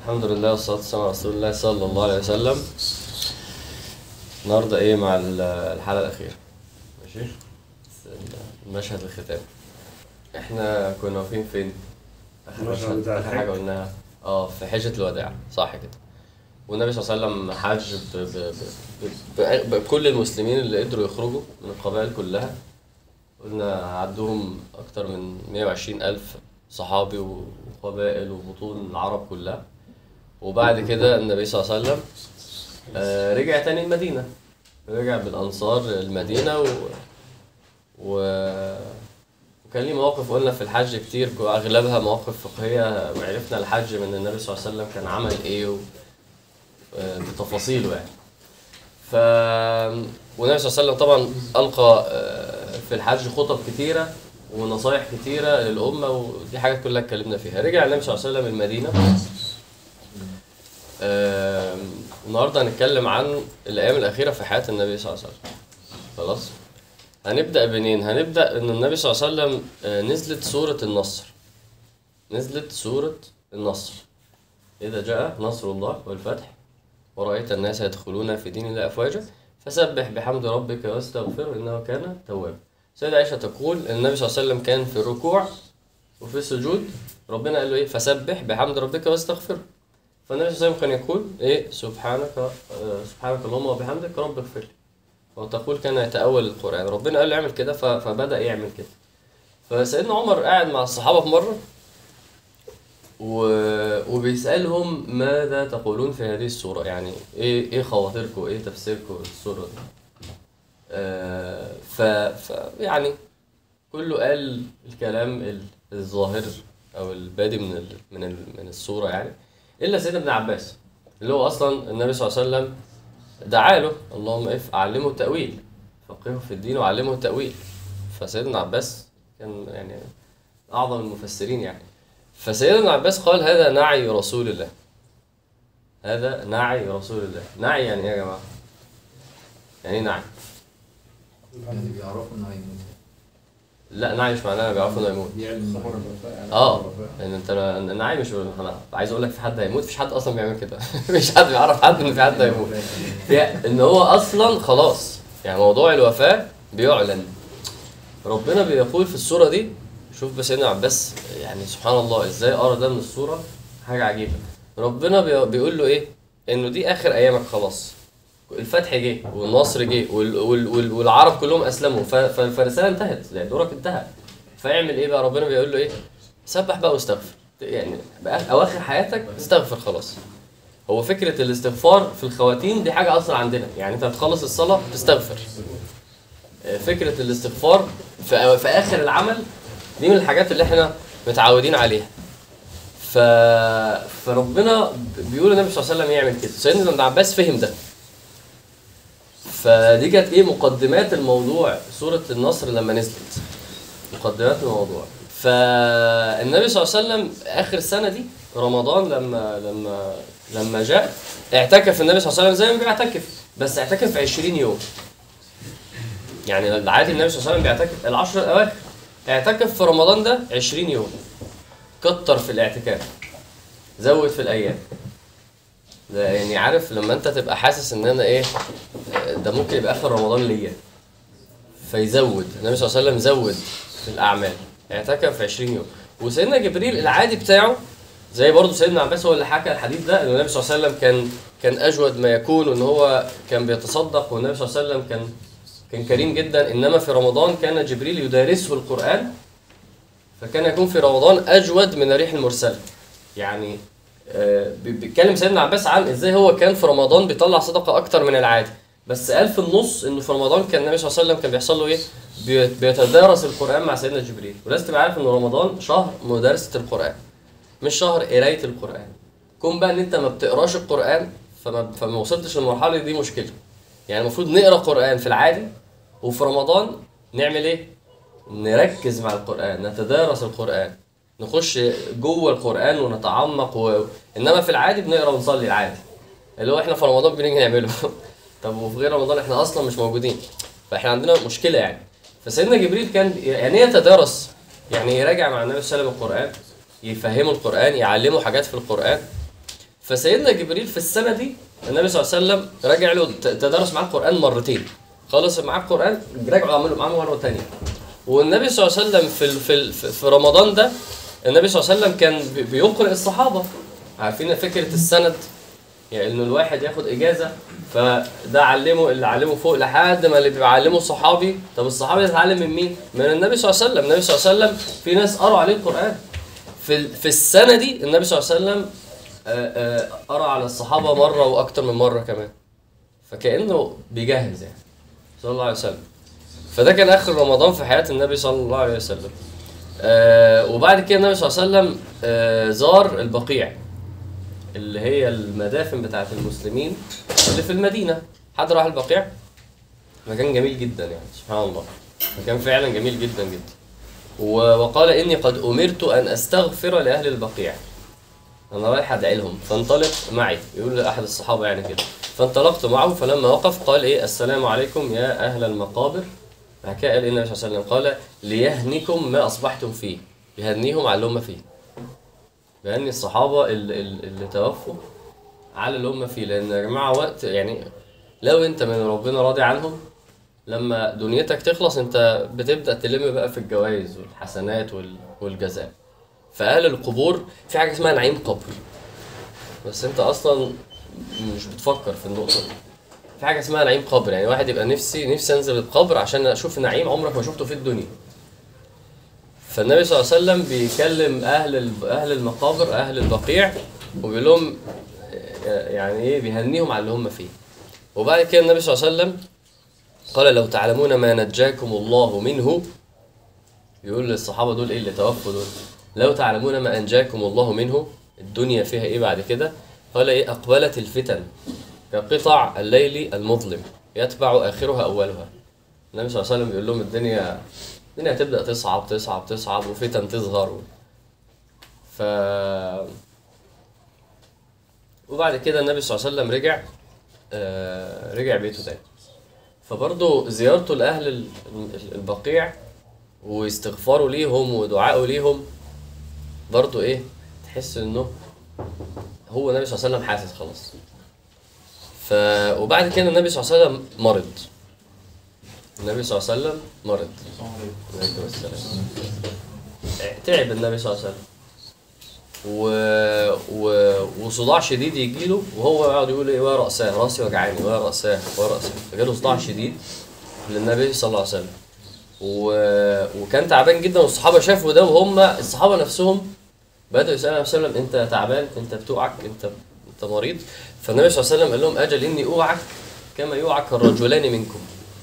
الحمد لله والصلاة والسلام على رسول الله صلى الله عليه وسلم النهاردة ايه مع ال- الحلقة الأخيرة ماشي المشهد الختامي احنا كنا واقفين فين؟ آخر المشهد مشهد بتاع آخر حاجة الحج. قلناها اه في حجة الوداع صح كده والنبي صلى الله عليه وسلم حج ب... ب... ب... ب... بكل المسلمين اللي قدروا يخرجوا من القبائل كلها قلنا عدوهم أكتر من 120 ألف صحابي وقبائل وبطون العرب كلها وبعد كده النبي صلى الله عليه وسلم آه، رجع تاني المدينة رجع بالأنصار المدينة و... و... وكان ليه مواقف قلنا في الحج كتير أغلبها مواقف فقهية وعرفنا الحج من النبي صلى الله عليه وسلم كان عمل إيه و... آه، بتفاصيله يعني ف والنبي صلى الله عليه وسلم طبعا ألقى آه، في الحج خطب كتيرة ونصايح كتيرة للأمة ودي حاجات كلها اتكلمنا فيها رجع النبي صلى الله عليه وسلم المدينة آم، النهارده هنتكلم عن الايام الاخيره في حياه النبي صلى الله عليه وسلم خلاص هنبدا منين هنبدا ان النبي صلى الله عليه وسلم آه، نزلت سوره النصر نزلت سوره النصر اذا جاء نصر الله والفتح ورأيت الناس يدخلون في دين الله أفواجا فسبح بحمد ربك واستغفره إنه كان توابا سيدة عائشة تقول إن النبي صلى الله عليه وسلم كان في الركوع وفي السجود ربنا قال له إيه فسبح بحمد ربك واستغفره فالنبي صلى الله عليه وسلم كان يقول إيه سبحانك آه، سبحانك اللهم وبحمدك رب اغفر لي وتقول كان يتأول القرآن ربنا قال له اعمل كده ف- فبدأ يعمل كده فسيدنا عمر قاعد مع الصحابة في مرة و... وبيسألهم ماذا تقولون في هذه السورة يعني ايه ايه خواطركم ايه تفسيركم للسورة دي آه ف... ف يعني كله قال الكلام ال- الظاهر او البادي من ال... من ال... من السورة يعني الا سيدنا ابن عباس اللي هو اصلا النبي صلى الله عليه وسلم دعا له اللهم اف علمه التأويل فقهه في الدين وعلمه التأويل فسيدنا عباس كان يعني اعظم المفسرين يعني فسيدنا ابن عباس قال هذا نعي رسول الله هذا نعي رسول الله نعي يعني ايه يا جماعه يعني ايه نعي يعني بيعرفوا انه هيموت لا نعي مش معناه بيعرفوا انه يموت بيعلم اه لان انت النعي مش انا عايز اقول لك في حد هيموت مفيش حد اصلا بيعمل كده مفيش حد بيعرف حد ان في حد هيموت في ان هو اصلا خلاص يعني موضوع الوفاه بيعلن ربنا بيقول في السوره دي شوف بس سيدنا عباس يعني سبحان الله ازاي قرا ده من السوره حاجه عجيبه ربنا بي- بيقول له ايه انه دي اخر ايامك خلاص الفتح جه والنصر جه وال وال وال والعرب كلهم اسلموا ف- ف- فالرساله انتهت يعني دورك انتهى فاعمل ايه بقى ربنا بيقول له ايه سبح بقى واستغفر يعني بقى اواخر حياتك استغفر خلاص هو فكره الاستغفار في الخواتيم دي حاجه اصلا عندنا يعني انت بتخلص الصلاه تستغفر فكره الاستغفار في, في اخر العمل دي من الحاجات اللي احنا متعودين عليها ف... فربنا بيقول النبي صلى الله عليه وسلم يعمل كده سيدنا ابن عباس فهم ده فدي كانت ايه مقدمات الموضوع سوره النصر لما نزلت مقدمات الموضوع فالنبي صلى الله عليه وسلم اخر السنه دي رمضان لما لما لما جاء اعتكف النبي صلى الله عليه وسلم زي ما بيعتكف بس اعتكف 20 يوم يعني العادي النبي صلى الله عليه وسلم بيعتكف العشر الاواخر اعتكف في رمضان ده 20 يوم كتر في الاعتكاف زود في الايام ده يعني عارف لما انت تبقى حاسس ان انا ايه ده ممكن يبقى اخر رمضان ليا فيزود النبي صلى الله عليه وسلم زود في الاعمال اعتكف 20 يوم وسيدنا جبريل العادي بتاعه زي برضه سيدنا عباس هو اللي حكى الحديث ده ان النبي صلى الله عليه وسلم كان كان اجود ما يكون وان هو كان بيتصدق والنبي صلى الله عليه وسلم كان كان كريم جدا انما في رمضان كان جبريل يدارسه القران فكان يكون في رمضان اجود من الريح المرسله يعني آه، بي- بيتكلم سيدنا عباس عن ازاي هو كان في رمضان بيطلع صدقه اكتر من العادي بس قال في النص انه في رمضان كان النبي صلى الله عليه وسلم كان بيحصل له ايه بي- بيتدارس القران مع سيدنا جبريل ولازم تبقى عارف ان رمضان شهر مدارسه القران مش شهر قرايه القران كون بقى ان انت ما بتقراش القران فما فما وصلتش للمرحله دي مشكله يعني المفروض نقرا قران في العادي وفي رمضان نعمل ايه نركز مع القران نتدارس القران نخش جوه القران ونتعمق و... انما في العادي بنقرا ونصلي العادي اللي هو احنا في رمضان بنيجي نعمله طب وفي غير رمضان احنا اصلا مش موجودين فاحنا عندنا مشكله يعني فسيدنا جبريل كان يعني ايه يتدارس يعني يراجع مع النبي صلى الله عليه وسلم القران يفهمه القران يعلمه حاجات في القران فسيدنا جبريل في السنه دي النبي صلى الله عليه وسلم راجع له ت- تدرس معاه القران مرتين خلص معاه القران رجعوا عملوا معاه مره ثانيه والنبي صلى الله عليه وسلم في ال- في ال- في في رمضان ده النبي صلى الله عليه وسلم كان بي- بيقرئ الصحابه عارفين فكره السند يعني انه الواحد ياخد اجازه فده علمه اللي علمه فوق لحد ما اللي بيعلمه الصحابي طب الصحابي يتعلم من مين؟ من النبي صلى الله عليه وسلم، النبي صلى الله عليه وسلم في ناس قروا عليه القران. في ال- في السنه دي النبي صلى الله عليه وسلم آه، آه، قرا على الصحابه مره واكتر من مره كمان. فكانه بيجهز يعني صلى الله عليه وسلم. فده كان اخر رمضان في حياه النبي صلى الله عليه وسلم. آه وبعد كده النبي صلى الله عليه وسلم آه زار البقيع اللي هي المدافن بتاعت المسلمين اللي في المدينة حد راح البقيع مكان جميل جدا يعني سبحان الله مكان فعلا جميل جدا جدا و- وقال إني قد أمرت أن أستغفر لأهل البقيع أنا رايح أدعي لهم فانطلق معي يقول لأحد الصحابة يعني كده فانطلقت معه فلما وقف قال إيه السلام عليكم يا أهل المقابر بعد كده قال إيه النبي صلى الله عليه وسلم قال ليهنكم ما أصبحتم فيه يهنيهم على اللي هم فيه بأن الصحابة اللي, اللي توفوا على اللي هم فيه لأن يا جماعة وقت يعني لو أنت من ربنا راضي عنهم لما دنيتك تخلص أنت بتبدأ تلم بقى في الجوائز والحسنات وال- والجزاء فأهل القبور في حاجة اسمها نعيم قبر بس أنت أصلا مش بتفكر في النقطة دي في حاجة اسمها نعيم قبر يعني واحد يبقى نفسي نفسي أنزل القبر عشان أشوف نعيم عمرك ما شفته في الدنيا فالنبي صلى الله عليه وسلم بيكلم اهل ال- اهل المقابر اهل البقيع وبيقول لهم آه، يعني ايه بيهنيهم على اللي هم فيه وبعد كده النبي صلى الله عليه وسلم قال لو تعلمون ما نجاكم الله منه يقول للصحابه دول ايه اللي توفوا دول لو تعلمون ما انجاكم الله منه الدنيا فيها ايه بعد كده قال ايه اقبلت الفتن كقطع الليل المظلم يتبع اخرها اولها النبي صلى الله عليه وسلم بيقول لهم الدنيا الدنيا هتبدأ تصعب تصعب تصعب وفتن تظهر و... ف وبعد كده النبي صلى الله عليه وسلم رجع آه رجع بيته تاني فبرضه زيارته لأهل ال- ال- البقيع واستغفاره ليهم ودعائه ليهم برضه ايه تحس انه هو النبي صلى الله عليه وسلم حاسس خلاص ف وبعد كده النبي صلى الله عليه وسلم مرض النبي صلى الله عليه وسلم مرض عليكم السلام تعب النبي صلى الله عليه وسلم و... و... وصداع شديد يجي له وهو يقعد يقول ايه ويا راساه راسي وجعاني ويا راساه ويا راساه فجاله صداع شديد للنبي صلى الله عليه وسلم و... وكان تعبان جدا والصحابه شافوا ده وهم الصحابه نفسهم بدأوا يسألوا النبي صلى الله عليه وسلم انت تعبان انت بتوعك انت انت مريض فالنبي صلى الله عليه وسلم قال لهم اجل اني اوعك كما يوعك الرجلان منكم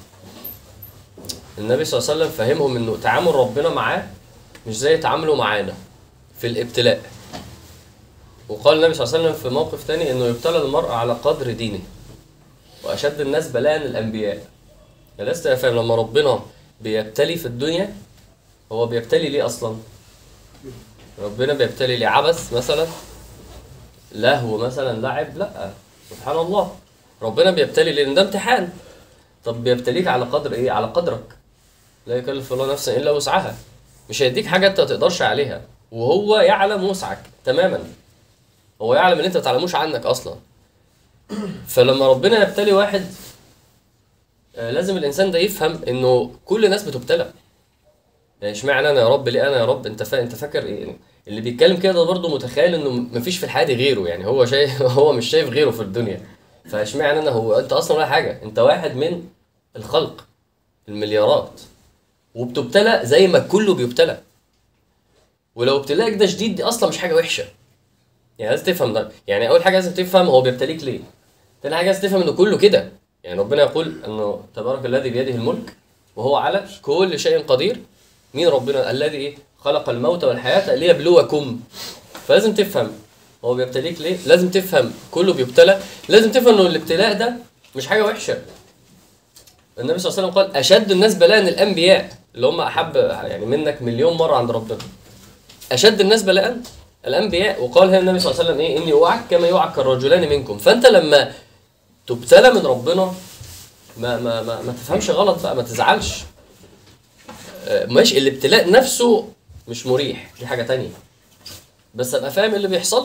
النبي صلى الله عليه وسلم فهمهم انه تعامل ربنا معاه مش زي تعامله معانا في الابتلاء وقال النبي صلى الله عليه وسلم في موقف تاني انه يبتلى المرء على قدر دينه واشد الناس بلاء الانبياء يعني لست فاهم لما ربنا بيبتلي في الدنيا هو بيبتلي ليه اصلا ربنا بيبتلي ليه عبث مثلا لهو مثلا لعب لا سبحان الله ربنا بيبتلي لان ده امتحان طب بيبتليك على قدر ايه على قدرك لا يكلف الله نفسا الا وسعها مش هيديك حاجه انت ما تقدرش عليها وهو يعلم وسعك تماما هو يعلم اللي انت ما تعلموش عنك اصلا فلما ربنا يبتلي واحد آه، لازم الانسان ده يفهم انه كل الناس بتبتلى يعني اشمعنى انا يا رب ليه انا يا رب انت فا... انت فاكر ايه اللي بيتكلم كده ده برضه متخيل انه مفيش في الحياه دي غيره يعني هو شايف هو مش شايف غيره في الدنيا فاشمعنى انا هو انت اصلا ولا حاجه انت واحد من الخلق المليارات وبتبتلى زي ما كله بيبتلى ولو ابتلاءك ده شديد دي اصلا مش حاجه وحشه يعني لازم تفهم ده يعني اول حاجه لازم تفهم هو بيبتليك ليه تاني حاجه لازم تفهم انه كله كده يعني ربنا يقول انه تبارك الذي بيده الملك وهو على كل شيء قدير مين ربنا الذي ايه خلق الموت والحياه ليبلوكم فلازم تفهم هو بيبتليك ليه لازم تفهم كله بيبتلى لازم تفهم انه الابتلاء ده مش حاجه وحشه النبي صلى الله عليه وسلم قال اشد الناس بلاء الانبياء اللي هم احب يعني منك مليون مره عند ربنا اشد الناس بلاء الانبياء وقال هنا النبي صلى الله عليه وسلم ايه اني اوعك كما يوعك الرجلان منكم فانت لما تبتلى من ربنا ما ما ما, ما تفهمش غلط بقى ما تزعلش آه، ماشي الابتلاء نفسه مش مريح دي حاجه تانية بس ابقى فاهم اللي بيحصل لي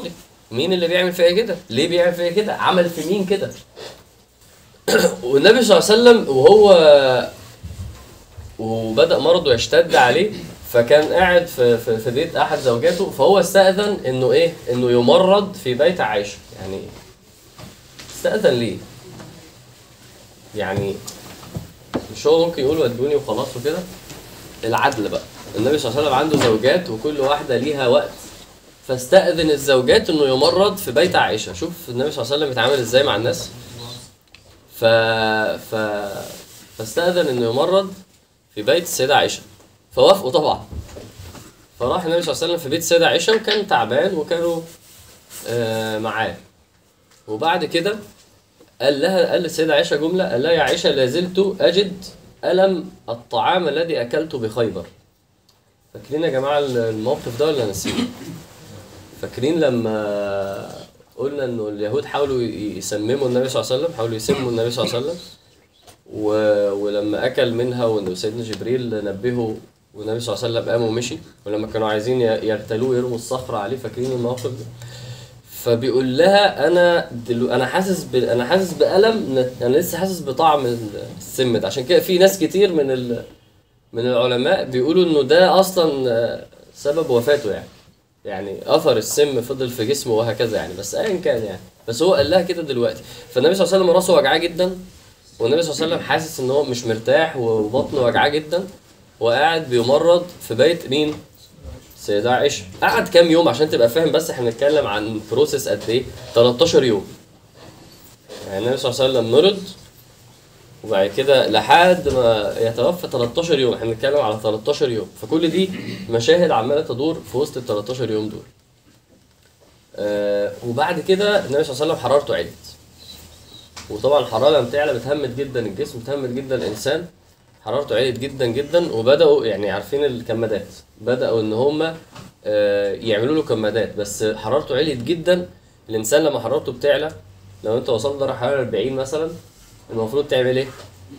مين اللي بيعمل فيا كده ليه بيعمل فيا كده عمل في مين كده والنبي صلى الله عليه وسلم وهو وبدا مرضه يشتد عليه فكان قاعد في, في, في بيت احد زوجاته فهو استاذن انه ايه انه يمرض في بيت عائشه يعني استاذن ليه يعني مش هو ممكن يقول ودوني وخلاص وكده العدل بقى النبي صلى الله عليه وسلم عنده زوجات وكل واحده ليها وقت فاستأذن الزوجات انه يمرض في بيت عائشه شوف النبي صلى الله عليه وسلم بيتعامل ازاي مع الناس ف... ف... فاستأذن انه يمرض في بيت السيدة عائشة فوافقوا طبعا فراح النبي صلى الله عليه وسلم في بيت السيدة عائشة وكان تعبان وكانوا آه معاه وبعد كده قال لها قال للسيدة عائشة جملة قال لها يا عائشة لا زلت أجد ألم الطعام الذي أكلته بخيبر فاكرين يا جماعة الموقف ده ولا نسيين؟ فاكرين لما قلنا انه اليهود حاولوا يسمموا النبي صلى الله عليه وسلم حاولوا يسموا النبي صلى الله عليه وسلم و... ولما اكل منها وانه سيدنا جبريل نبهه والنبي صلى الله عليه وسلم قام ومشي ولما كانوا عايزين ي- يغتالوه يرموا الصخره عليه فاكرين الموقف ده فبيقول لها انا دلو انا حاسس ب... انا حاسس بالم ن- انا لسه حاسس بطعم ال- السم ده عشان كده في ناس كتير من ال... من العلماء بيقولوا انه ده اصلا آه، سبب وفاته يعني يعني اثر السم فضل في جسمه وهكذا يعني بس ايا كان يعني بس هو قال لها كده دلوقتي فالنبي صلى الله عليه وسلم راسه وجعاه جدا والنبي صلى الله عليه وسلم حاسس ان هو مش مرتاح وبطنه وجعاه جدا وقاعد بيمرض في بيت مين؟ سيدة عائشة قعد كام يوم عشان تبقى فاهم بس احنا بنتكلم عن بروسيس قد ايه 13 يوم يعني النبي صلى الله عليه وسلم مرض وبعد كده لحد ما يتوفى 13 يوم احنا بنتكلم على 13 يوم فكل دي مشاهد عماله تدور في وسط ال 13 يوم دول آه وبعد كده النبي صلى الله عليه وسلم حرارته علت وطبعا الحراره لما بتعلى بتهمد جدا الجسم بتهمد جدا الانسان حرارته علت جدا جدا وبداوا يعني عارفين الكمادات بداوا ان هم آه يعملوا له كمادات بس حرارته علت جدا الانسان لما حرارته بتعلى لو انت وصلت درجه حراره 40 مثلا المفروض تعمل ايه؟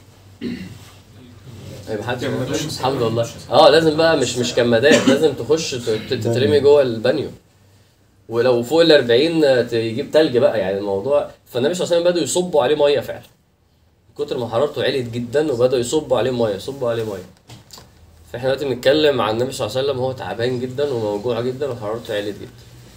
هيبقى حد الحمد لله اه لازم بقى مش مش كمادات لازم تخش ت- ت- تترمي جوه البانيو ولو فوق ال 40 تجيب تلج بقى يعني الموضوع فالنبي صلى الله عليه وسلم بدأوا يصبوا عليه ميه فعلا كتر ما حرارته عليت جدا وبدأوا يصبوا عليه ميه يصبوا عليه ميه فاحنا دلوقتي بنتكلم عن النبي صلى الله عليه وسلم هو تعبان جدا وموجوع جدا وحرارته عليت جدا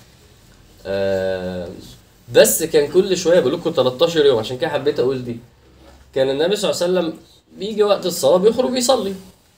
آه بس كان كل شويه بقول لكم 13 يوم عشان كده حبيت اقول دي كان النبي صلى الله عليه وسلم بيجي وقت الصلاه بيخرج يصلي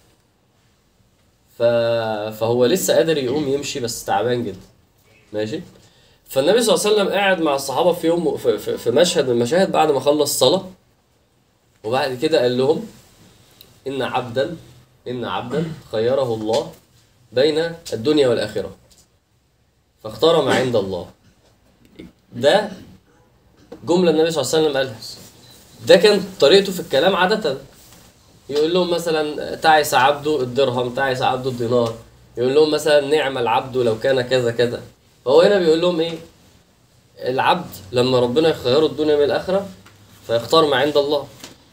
ف... فهو لسه قادر يقوم يمشي بس تعبان جدا ماشي فالنبي صلى الله عليه وسلم قاعد مع الصحابه في يوم في, في, في مشهد من المشاهد بعد ما خلص صلاه وبعد كده قال لهم ان عبدا ان عبدا خيره الله بين الدنيا والاخره فاختار ما عند الله ده جمله النبي صلى الله عليه وسلم قالها ده كان طريقته في الكلام عاده يقول لهم مثلا تعس عبده الدرهم تعس عبده الدينار يقول لهم مثلا نعم العبد لو كان كذا كذا فهو هنا بيقول لهم ايه العبد لما ربنا يخيره الدنيا من الاخره فيختار ما عند الله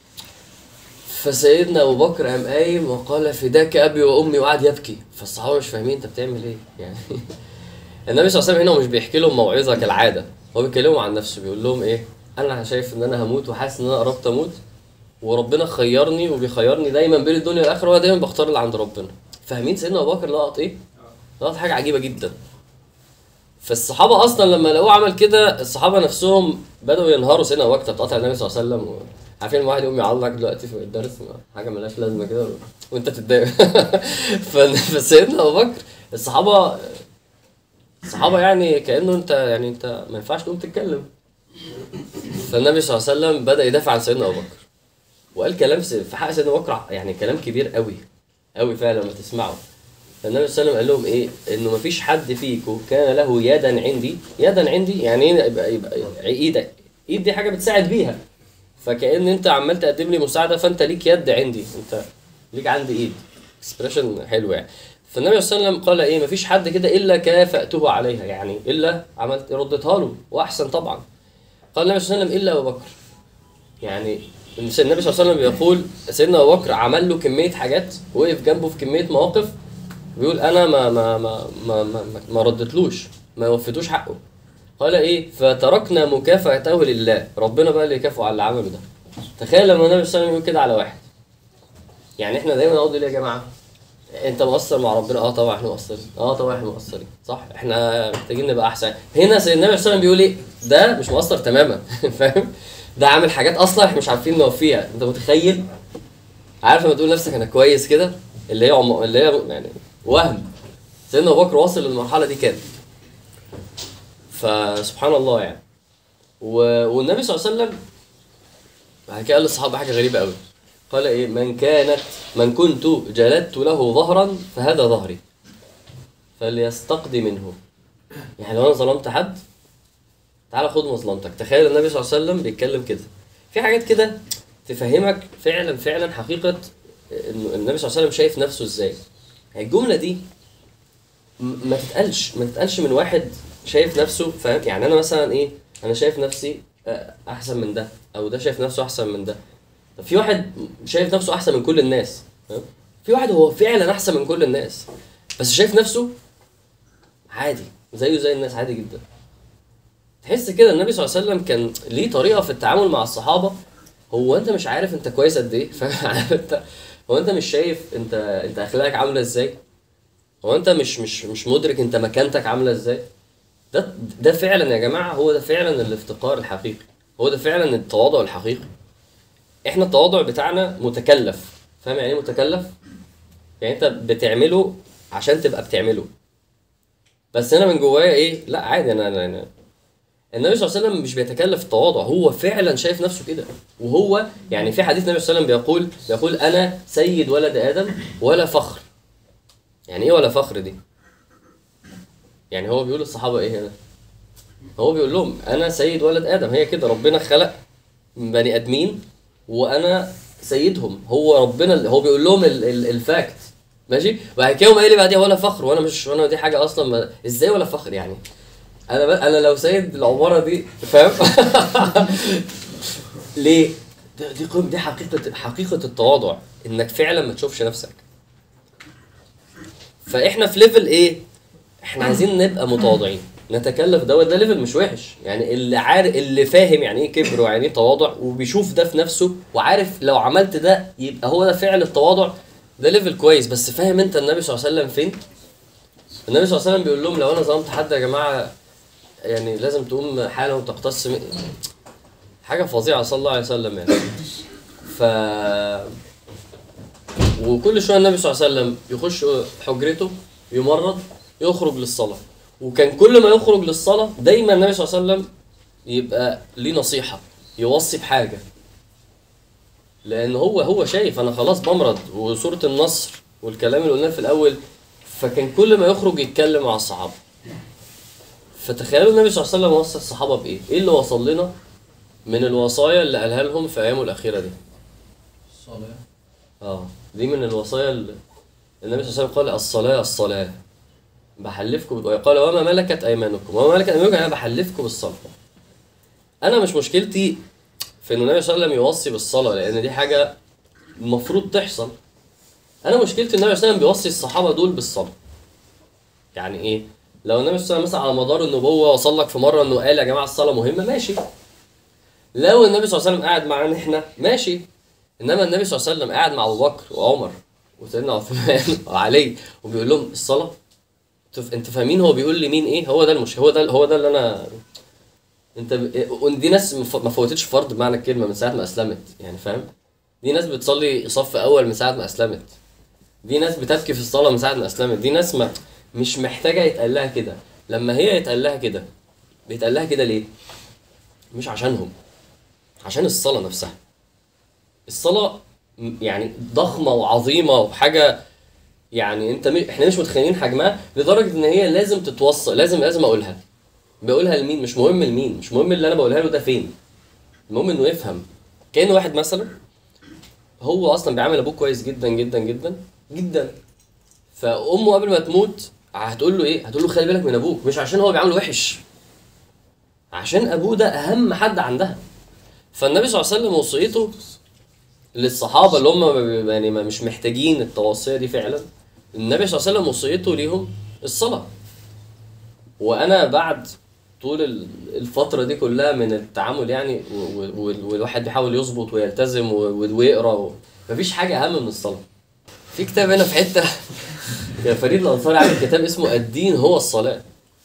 فسيدنا ابو بكر قام قايم وقال فداك ابي وامي وقعد يبكي فالصحابه مش فاهمين انت بتعمل ايه يعني النبي صلى الله عليه وسلم هنا هو مش بيحكي لهم موعظه كالعاده هو بيكلمهم عن نفسه بيقول لهم ايه انا شايف ان انا هموت وحاسس ان انا قربت اموت وربنا خيرني وبيخيرني دايما بين الدنيا والاخره وانا دايما بختار اللي عند ربنا فاهمين سيدنا ابو بكر لقط ايه لقط حاجه عجيبه جدا فالصحابه اصلا لما لقوه عمل كده الصحابه نفسهم بداوا ينهاروا سيدنا ابو بكر بتقطع النبي صلى الله عليه وسلم و... عارفين واحد يقوم يعلق دلوقتي في الدرس حاجه ملهاش لازمه كده وانت تتضايق ف- فسيدنا ابو بكر الصحابه الصحابه يعني كانه انت يعني انت ما ينفعش تقوم تتكلم فالنبي صلى الله عليه وسلم بدا يدافع عن سيدنا ابو بكر وقال كلام س- في حق سيدنا ابو بكر يعني كلام كبير قوي قوي فعلا لما تسمعه فالنبي صلى الله عليه وسلم قال لهم ايه انه ما فيش حد فيكم كان له يدا عندي يدا عندي يعني ايه يبقى, يبقى ايدك ايد دي حاجه بتساعد بيها فكأن انت عمال تقدم لي مساعده فانت ليك يد عندي انت ليك عندي ايد اكسبريشن حلو يعني فالنبي صلى الله عليه وسلم قال ايه مفيش حد كده الا كافأته عليها يعني الا عملت رديتها له واحسن طبعا قال النبي صلى الله عليه وسلم الا ابو بكر يعني النبي صلى الله عليه وسلم بيقول سيدنا ابو بكر عمل له كميه حاجات وقف جنبه في كميه مواقف بيقول انا ما ما ما ما ما, ما, ما ردتلوش ما وفيتوش حقه قال ايه فتركنا مكافأته لله ربنا بقى اللي يكافئه على اللي عمله ده تخيل لما النبي صلى الله عليه وسلم يقول كده على واحد يعني احنا دايما نقول ايه يا جماعه انت مقصر مع ربنا اه طبعا احنا مقصرين اه طبعا احنا مقصرين صح احنا محتاجين نبقى احسن هنا سيدنا النبي صلى الله عليه وسلم بيقول ايه ده مش مقصر تماما فاهم ده عامل حاجات اصلا احنا مش عارفين نوفيها انت متخيل عارف لما تقول نفسك انا كويس كده اللي هي عم... اللي هي يعني وهم سيدنا ابو بكر واصل للمرحله دي كده فسبحان الله يعني و... والنبي صلى الله عليه وسلم بعد كده قال للصحابه حاجه غريبه قوي قال ايه من كانت من كنت جلدت له ظهرا فهذا ظهري فليستقضي منه يعني لو انا ظلمت حد تعالى خد مظلمتك تخيل النبي صلى الله عليه وسلم بيتكلم كده في حاجات كده تفهمك فعلا فعلا حقيقه انه النبي صلى الله عليه وسلم شايف نفسه ازاي الجمله دي م- ما تتقالش ما تتقالش من واحد شايف نفسه فاهم يعني انا مثلا ايه انا شايف نفسي آه، احسن من ده او ده شايف نفسه احسن من ده طب في واحد شايف نفسه احسن من كل الناس فاهم؟ في واحد هو فعلا احسن من كل الناس بس شايف نفسه عادي زيه زي الناس عادي جدا تحس كده النبي صلى الله عليه وسلم كان ليه طريقه في التعامل مع الصحابه هو انت مش عارف انت كويس قد ايه فاهم عارف انت هو انت مش شايف انت انت اخلاقك عامله ازاي هو انت مش مش مش مدرك انت مكانتك عامله ازاي ده ده فعلا يا جماعه هو ده فعلا الافتقار الحقيقي هو ده فعلا التواضع الحقيقي احنا التواضع بتاعنا متكلف فاهم يعني ايه متكلف يعني انت بتعمله عشان تبقى بتعمله بس انا من جوايا ايه لا عادي انا انا, أنا. النبي صلى الله عليه وسلم مش بيتكلف التواضع هو فعلا شايف نفسه كده وهو يعني في حديث النبي صلى الله عليه وسلم بيقول بيقول انا سيد ولد ادم ولا فخر يعني ايه ولا فخر دي يعني هو بيقول للصحابه ايه هنا هو بيقول لهم انا سيد ولد ادم هي كده ربنا خلق بني ادمين وانا سيدهم هو ربنا اللي هو بيقول لهم ال- ال- الفاكت ماشي وبعد كده يقوم قايل لي بعديها ولا فخر وانا مش وانا دي حاجه اصلا ما ازاي ولا فخر يعني انا ب... انا لو سيد العماره دي فاهم ليه ده- دي قيم دي حقيقه حقيقه التواضع انك فعلا ما تشوفش نفسك فاحنا في ليفل ايه احنا عايزين نبقى متواضعين نتكلف دوت ده ليفل مش وحش يعني اللي عارف اللي فاهم يعني ايه كبر ويعني ايه تواضع وبيشوف ده في نفسه وعارف لو عملت ده يبقى هو ده فعل التواضع ده ليفل كويس بس فاهم انت النبي صلى الله عليه وسلم فين النبي صلى الله عليه وسلم بيقول لهم لو انا ظلمت حد يا جماعه يعني لازم تقوم حاله وتقتص من- حاجه فظيعه صلى الله عليه وسلم يعني ف وكل شويه النبي صلى الله عليه وسلم يخش حجرته يمرض يخرج للصلاه وكان كل ما يخرج للصلاه دايما النبي صلى الله عليه وسلم يبقى ليه نصيحه يوصي بحاجه لان هو هو شايف انا خلاص بمرض وسوره النصر والكلام اللي قلناه في الاول فكان كل ما يخرج يتكلم مع الصحابه فتخيلوا النبي صلى الله عليه وسلم وصى الصحابه بايه؟ ايه اللي وصل لنا من الوصايا اللي قالها لهم في ايامه الاخيره دي؟ الصلاة اه دي من الوصايا اللي النبي صلى الله عليه وسلم قال الصلاه الصلاه بحلفكم قال وما ملكت ايمانكم وما ملكت ايمانكم انا بحلفكم بالصلاه انا مش مشكلتي في ان النبي صلى الله عليه وسلم يوصي بالصلاه لان دي حاجه المفروض تحصل انا مشكلتي ان النبي صلى الله عليه وسلم بيوصي الصحابه دول بالصلاه يعني ايه لو النبي صلى الله عليه وسلم مثلا على مدار النبوه وصل لك في مره انه قال يا جماعه الصلاه مهمه ماشي لو النبي صلى الله عليه وسلم قاعد معانا احنا ماشي انما النبي صلى الله عليه وسلم قاعد مع ابو بكر وعمر وسيدنا عثمان وعلي وبيقول لهم الصلاه انتوا انتوا فاهمين هو بيقول لمين ايه هو ده المش هو ده هو ده اللي انا انت ب... ودي ناس مف- ما فوتتش فرض بمعنى الكلمه من ساعه ما اسلمت يعني فاهم دي ناس بتصلي صف اول من ساعه ما اسلمت دي ناس بتبكي في الصلاه من ساعه ما اسلمت دي ناس ما مش محتاجه يتقال لها كده لما هي يتقال لها كده بيتقال لها كده ليه مش عشانهم عشان الصلاه نفسها الصلاه م- يعني ضخمه وعظيمه وحاجه يعني انت م... احنا مش متخيلين حجمها لدرجه ان هي لازم تتوصل لازم لازم اقولها بقولها لمين مش مهم لمين مش مهم اللي انا بقولها له ده فين المهم انه يفهم كان واحد مثلا هو اصلا بيعامل ابوه كويس جدا جدا جدا جدا فامه قبل ما تموت هتقول له ايه هتقول له خلي بالك من ابوك مش عشان هو بيعامله وحش عشان ابوه ده اهم حد عندها فالنبي صلى الله عليه وسلم وصيته للصحابه اللي هم يعني ما- مش محتاجين التوصيه دي فعلا النبي صلى الله عليه وسلم وصيته ليهم الصلاه وانا بعد طول ال- الفتره دي كلها من التعامل يعني و- و- وال- والواحد بيحاول يظبط ويلتزم و- و- ويقرا و... مفيش حاجه اهم من الصلاه في كتاب هنا في حته كان فريد الانصاري عامل كتاب اسمه الدين هو الصلاه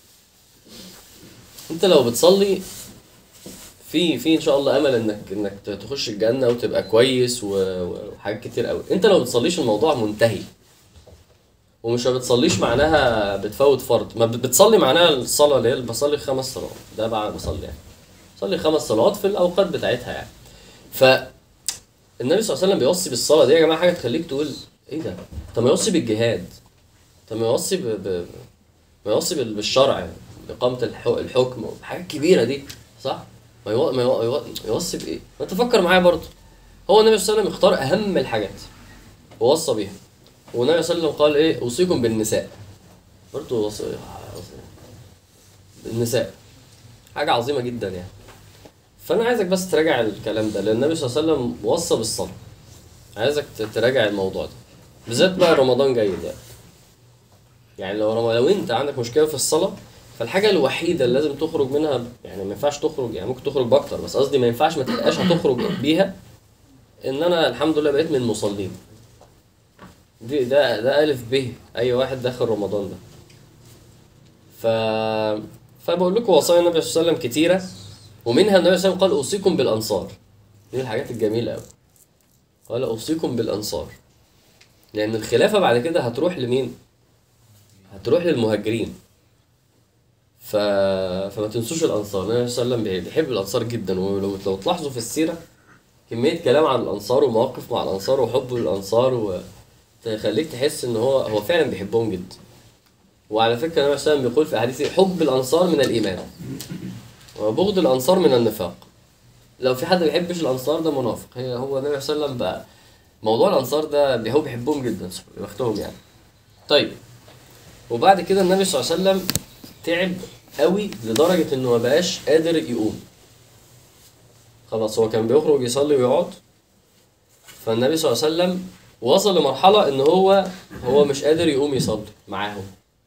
انت لو بتصلي في في ان شاء الله امل انك انك تخش الجنه وتبقى كويس و- وحاجات كتير قوي انت لو بتصليش الموضوع منتهي ومش ما بتصليش معناها بتفوت فرض ما بت- بتصلي معناها الصلاه اللي هي اللي بصلي خمس صلوات ده بقى بصلي يعني بصلي خمس صلوات في الاوقات بتاعتها يعني ف النبي صلى الله عليه وسلم بيوصي بالصلاه دي يا جماعه حاجه تخليك تقول ايه ده طب ما يوصي بالجهاد طب ما يوصي ب... ب... ما يوصي بال- بالشرع اقامه الح... الحكم الحاجات الكبيره دي صح ما, يو... ما يو... يو... يوصي بايه ما تفكر معايا برضه هو النبي صلى الله عليه وسلم اختار اهم الحاجات ووصى بيها والنبي صلى الله عليه وسلم قال ايه اوصيكم بالنساء برضه وصي... النساء حاجه عظيمه جدا يعني فانا عايزك بس تراجع الكلام ده لان النبي صلى الله عليه وسلم وصى بالصلاه عايزك ت- تراجع الموضوع ده بالذات بقى رمضان جاي ده يعني لو رم... لو انت عندك مشكله في الصلاه فالحاجه الوحيده اللي لازم تخرج منها يعني ما ينفعش تخرج يعني ممكن تخرج باكتر بس قصدي ما ينفعش ما تبقاش هتخرج بيها ان انا الحمد لله بقيت من المصلين دي ده ده الف ب اي واحد داخل رمضان ده ف فبقول لكم وصايا النبي صلى الله عليه وسلم كتيره ومنها النبي صلى الله عليه وسلم قال اوصيكم بالانصار دي الحاجات الجميله قوي قال اوصيكم بالانصار لان الخلافه بعد كده هتروح لمين هتروح للمهاجرين ف... فما تنسوش الانصار النبي صلى الله عليه وسلم بيحب الانصار جدا ولو لو تلاحظوا في السيره كميه كلام عن الانصار ومواقف مع الانصار وحبه للانصار وتخليك تحس ان هو هو فعلا بيحبهم جدا وعلى فكره النبي صلى الله عليه وسلم بيقول في احاديث حب الانصار من الايمان وبغض الانصار من النفاق لو في حد ما بيحبش الانصار ده منافق هي هو النبي صلى الله عليه وسلم بقى موضوع الانصار ده هو بيحبهم جدا يا بختهم يعني طيب وبعد كده النبي صلى الله عليه وسلم تعب قوي لدرجه انه ما بقاش قادر يقوم خلاص هو كان بيخرج يصلي ويقعد فالنبي صلى الله عليه وسلم وصل لمرحله ان هو هو مش قادر يقوم يصلي معاهم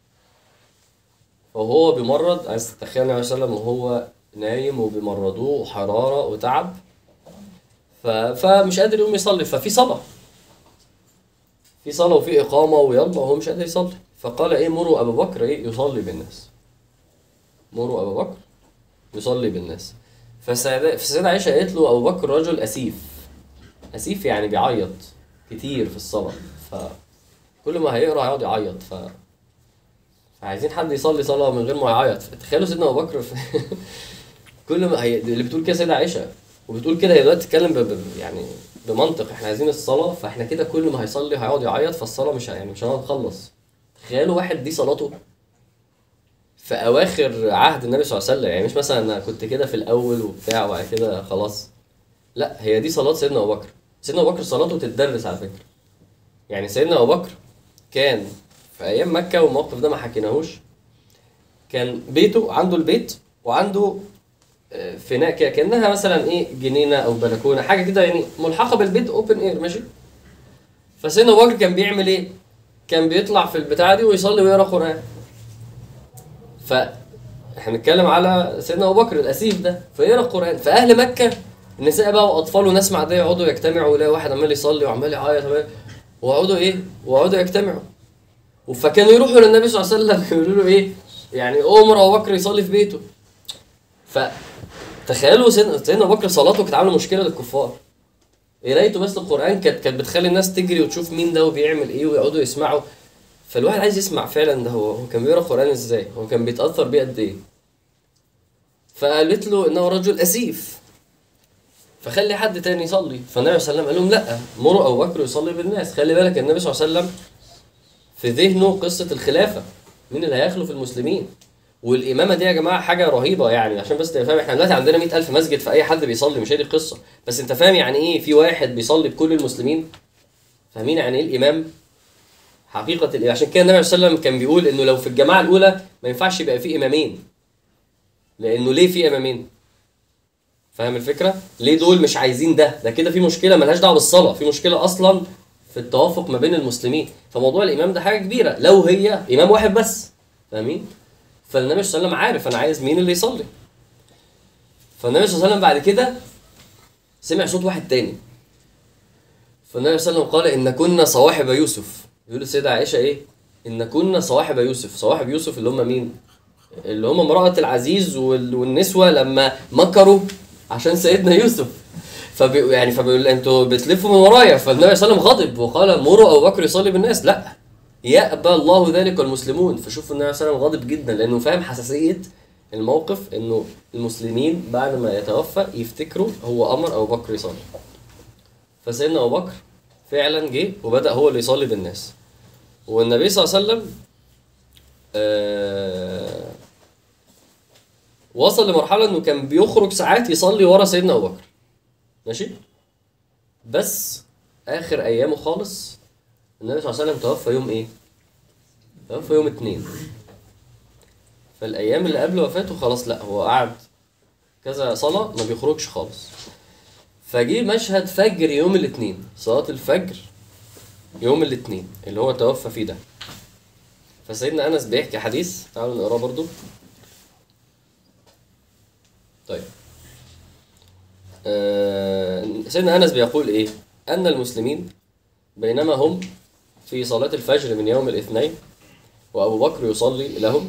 وهو بيمرض عايز تتخيل النبي صلى الله عليه وسلم وهو نايم وبيمرضوه وحراره وتعب ف... فمش قادر يقوم يصلي ففي صلاه في صلاه وفي اقامه ويلا وهو مش قادر يصلي فقال ايه مروا ابا بكر ايه يصلي بالناس مروا ابا بكر يصلي بالناس فسيدة فسيدة عائشة قالت له أبو بكر رجل أسيف أسيف يعني بيعيط كتير في الصلاة فكل ما هيقرا هيقعد يعيط ف فعايزين حد يصلي صلاة من غير ما يعيط تخيلوا سيدنا أبو بكر في كل ما هي اللي بتقول كده سيدة عائشة وبتقول كده هي دلوقتي بتتكلم ب... ب... يعني بمنطق احنا عايزين الصلاة فاحنا كده كل ما هيصلي هيقعد يعيط فالصلاة مش ه- يعني مش هنقعد نخلص تخيلوا واحد دي صلاته في اواخر عهد النبي صلى الله عليه وسلم يعني مش مثلا انا كنت كده في الاول وبتاع وبعد كده خلاص لا هي دي صلاه سيدنا ابو بكر سيدنا ابو بكر صلاته تتدرس على فكره يعني سيدنا ابو بكر كان في ايام مكه والموقف ده ما حكيناهوش كان بيته عنده البيت وعنده آه، فناء كده كانها مثلا ايه جنينه او بلكونه حاجه كده يعني ملحقه بالبيت اوبن اير ماشي فسيدنا ابو بكر كان بيعمل ايه كان بيطلع في البتاعه دي ويصلي ويقرا قران ف احنا بنتكلم على سيدنا ابو بكر الاسيف ده فيقرا القران فاهل مكه النساء بقى واطفال وناس معديه يقعدوا يجتمعوا ويلاقي واحد عمال يصلي وعمال يعيط وعمال- ويقعدوا ايه ويقعدوا يجتمعوا فكانوا يروحوا للنبي صلى الله عليه وسلم يقولوا له ايه يعني امر ابو بكر يصلي في بيته فتخيلوا سيدنا سيدنا ابو بكر صلاته كانت عامله مشكله للكفار قرايته بس القران كانت كانت بتخلي الناس تجري وتشوف مين ده وبيعمل ايه ويقعدوا يسمعوا فالواحد عايز يسمع فعلا ده هو هو كان بيقرا قران ازاي هو كان بيتاثر بيه قد ايه فقالت له انه رجل اسيف فخلي حد تاني يصلي فالنبي صلى الله عليه وسلم قال لهم لا مروا ابو بكر يصلي بالناس خلي بالك النبي صلى الله عليه وسلم في ذهنه قصه الخلافه مين اللي هيخلف المسلمين والامامه دي يا جماعه حاجه رهيبه يعني عشان بس تبقى فاهم احنا دلوقتي عندنا 100000 مسجد فاي حد بيصلي مش هي دي القصه بس انت فاهم يعني ايه في واحد بيصلي بكل المسلمين فاهمين يعني ايه الامام حقيقه الإمام. عشان كده النبي صلى الله عليه وسلم كان بيقول انه لو في الجماعه الاولى ما ينفعش يبقى في امامين لانه ليه في امامين فاهم الفكره ليه دول مش عايزين ده ده كده في مشكله ملهاش دعوه بالصلاه في مشكله اصلا في التوافق ما بين المسلمين فموضوع الامام ده حاجه كبيره لو هي امام واحد بس فاهمين فالنبي صلى الله عليه وسلم عارف انا عايز مين اللي يصلي فالنبي صلى الله عليه وسلم بعد كده سمع صوت واحد تاني فالنبي صلى الله عليه وسلم قال ان كنا صواحب يوسف يقول السيده عائشه ايه ان كنا صواحب يوسف صواحب يوسف اللي هم مين اللي هم امراه العزيز وال- والنسوه لما مكروا عشان سيدنا يوسف فبي يعني فبيقول انتوا بتلفوا من ورايا فالنبي صلى الله عليه وسلم غضب وقال مروا ابو بكر يصلي بالناس لا يأبى الله ذلك والمسلمون فشوف النبي صلى الله عليه وسلم غاضب جدا لانه فاهم حساسيه الموقف انه المسلمين بعد ما يتوفى يفتكروا هو امر ابو بكر يصلي فسيدنا ابو بكر فعلا جه وبدا هو اللي يصلي بالناس والنبي صلى الله عليه وسلم آه وصل لمرحله انه كان بيخرج ساعات يصلي ورا سيدنا ابو بكر ماشي بس اخر ايامه خالص النبي صلى الله عليه وسلم توفى يوم ايه توفى يوم اتنين فالايام اللي قبل وفاته خلاص لا هو قعد كذا صلاه ما بيخرجش خالص فجه مشهد فجر يوم الاثنين صلاه الفجر يوم الاثنين اللي هو توفى فيه ده فسيدنا انس بيحكي حديث تعالوا نقراه برضو طيب آه، سيدنا انس بيقول ايه ان المسلمين بينما هم في صلاة الفجر من يوم الاثنين وأبو بكر يصلي لهم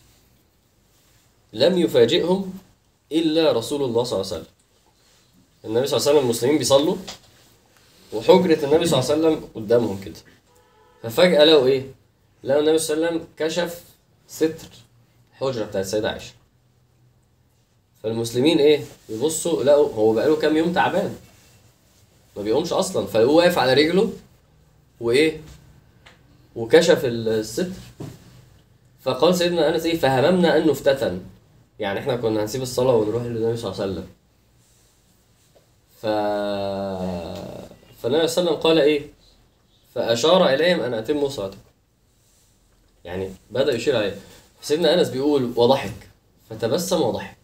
لم يفاجئهم إلا رسول الله صلى الله عليه وسلم النبي صلى الله عليه وسلم المسلمين بيصلوا وحجرة النبي صلى الله عليه وسلم قدامهم كده ففجأة لقوا إيه؟ لقوا النبي صلى الله عليه وسلم كشف ستر حجرة بتاعت السيدة عائشة فالمسلمين إيه؟ يبصوا لقوا هو بقاله كام يوم تعبان ما بيقومش أصلا فهو واقف على رجله وايه وكشف الستر فقال سيدنا انس ايه فهممنا ان نفتتن يعني احنا كنا هنسيب الصلاه ونروح للنبي صلى الله عليه وسلم ف فالنبي صلى الله عليه وسلم قال ايه فاشار اليهم ان اتموا صلاتكم يعني بدا يشير عليه سيدنا انس بيقول وضحك فتبسم وضحك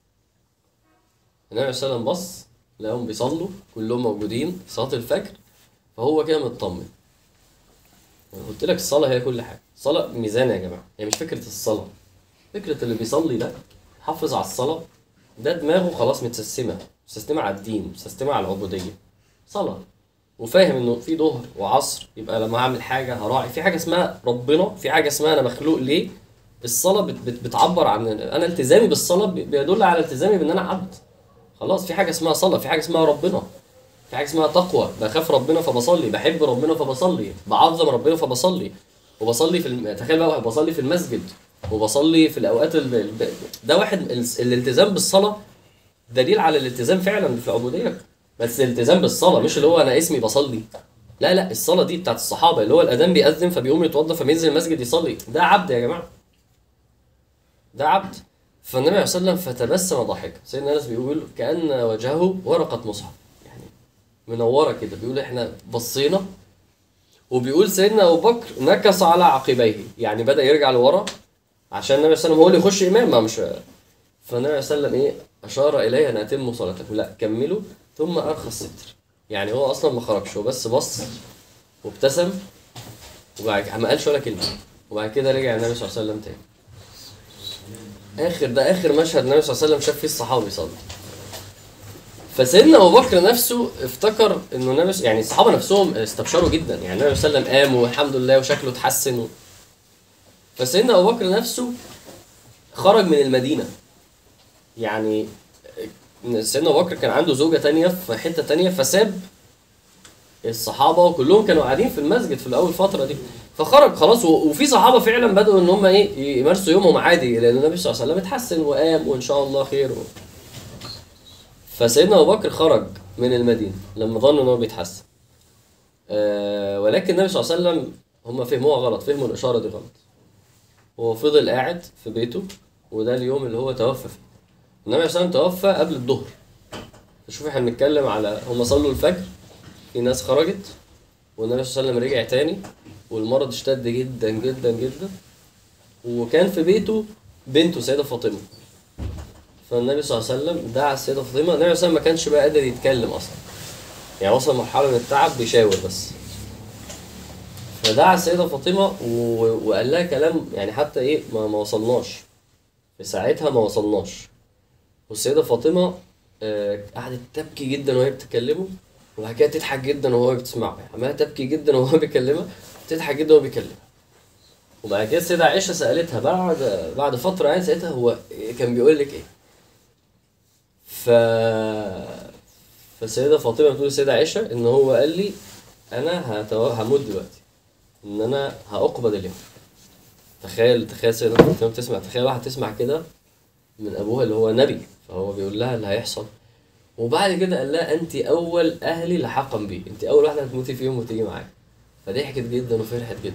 النبي صلى الله عليه وسلم بص لقاهم بيصلوا كلهم موجودين في صلاه الفجر فهو كده مطمن أنا قلت لك الصلاة هي كل حاجة الصلاة ميزان يا جماعة هي مش فكرة الصلاة فكرة اللي بيصلي ده حافظ على الصلاة ده دماغه خلاص متسستمة متسستمة على الدين متسستمة على العبودية صلاة وفاهم انه في ظهر وعصر يبقى لما هعمل حاجة هراعي في حاجة اسمها ربنا في حاجة اسمها انا مخلوق ليه الصلاة بت بت بتعبر عن انا التزامي بالصلاة بي- بيدل على التزامي بان انا عبد خلاص في حاجة اسمها صلاة في حاجة اسمها ربنا في حاجه اسمها تقوى بخاف ربنا فبصلي بحب ربنا فبصلي بعظم ربنا فبصلي وبصلي في الم... تخيل بقى بصلي في المسجد وبصلي في الاوقات ال... ال- ده واحد ال... الالتزام بالصلاه دليل على الالتزام فعلا في العبوديه بس الالتزام بالصلاه مش اللي هو انا اسمي بصلي لا لا الصلاه دي بتاعت الصحابه اللي هو الاذان بيأذن فبيقوم يتوضى فبينزل المسجد يصلي ده عبد يا جماعه ده عبد فالنبي صلى الله عليه وسلم فتبسم ضحك سيدنا انس بيقول كان وجهه ورقه مصحف يعني منوره كده بيقول احنا بصينا وبيقول سيدنا ابو بكر نكص على عقبيه يعني بدا يرجع لورا عشان النبي صلى الله عليه وسلم هو اللي يخش امام ما مش فالنبي صلى الله عليه وسلم ايه اشار اليه ان اتموا صلاتكم لا كملوا ثم ارخى الستر يعني هو اصلا ما خرجش هو بس بص وابتسم وبعد كده ما قالش ولا كلمه وبعد كده رجع النبي صلى الله عليه وسلم تاني اخر ده اخر مشهد النبي صلى الله عليه وسلم شاف فيه الصحابه بيصلي فسيدنا ابو بكر نفسه افتكر انه النبي يعني الصحابه نفسهم استبشروا جدا يعني النبي صلى الله عليه وسلم قام والحمد لله وشكله اتحسن و... فسيدنا ابو بكر نفسه خرج من المدينه يعني سيدنا ابو بكر كان عنده زوجه تانية في حته تانية فساب الصحابه وكلهم كانوا قاعدين في المسجد في الاول فتره دي فخرج خلاص و- وفي صحابه فعلا بدأوا ان هم ايه يمارسوا يومهم عادي لان النبي صلى الله عليه وسلم اتحسن وقام وان شاء الله خير و... فسيدنا ابو بكر خرج من المدينه لما ظنوا ان هو بيتحسن آه ولكن النبي صلى الله عليه وسلم هم فهموها غلط فهموا الاشاره دي غلط هو فضل قاعد في بيته وده اليوم اللي هو توفى فيه النبي صلى الله عليه وسلم توفى قبل الظهر شوف احنا بنتكلم على هم صلوا الفجر في ناس خرجت والنبي صلى الله عليه وسلم رجع تاني والمرض اشتد جدا جدا جدا وكان في بيته بنته سيدة فاطمة فالنبي صلى الله عليه وسلم دعا السيدة فاطمة النبي صلى الله عليه وسلم ما كانش بقى قادر يتكلم أصلا يعني وصل مرحلة من التعب بيشاور بس فدعا السيدة فاطمة و... وقال لها كلام يعني حتى إيه ما, ما وصلناش في ساعتها ما وصلناش والسيدة فاطمة آه، قعدت تبكي جدا وهي بتكلمه وبعد كده تضحك جدا وهو بتسمعه عمالة تبكي جدا وهو بيكلمها تضحك جدا وهو بيكلمها وبعد كده السيدة عائشة سألتها بعد بعد فترة يعني سألتها هو كان بيقول لك إيه؟ ف فالسيدة فاطمة بتقول للسيدة عائشة إن هو قال لي أنا هتو... هموت دلوقتي إن أنا هأقبض اليوم تخيل تخيل السيدة فاطمة بتسمع تخيل واحد تسمع كده من أبوها اللي هو نبي فهو بيقول لها اللي هيحصل وبعد كده قال لها أنت أول أهلي لحقا بي أنت أول واحدة هتموتي فيهم وتيجي معايا فضحكت جدا وفرحت جدا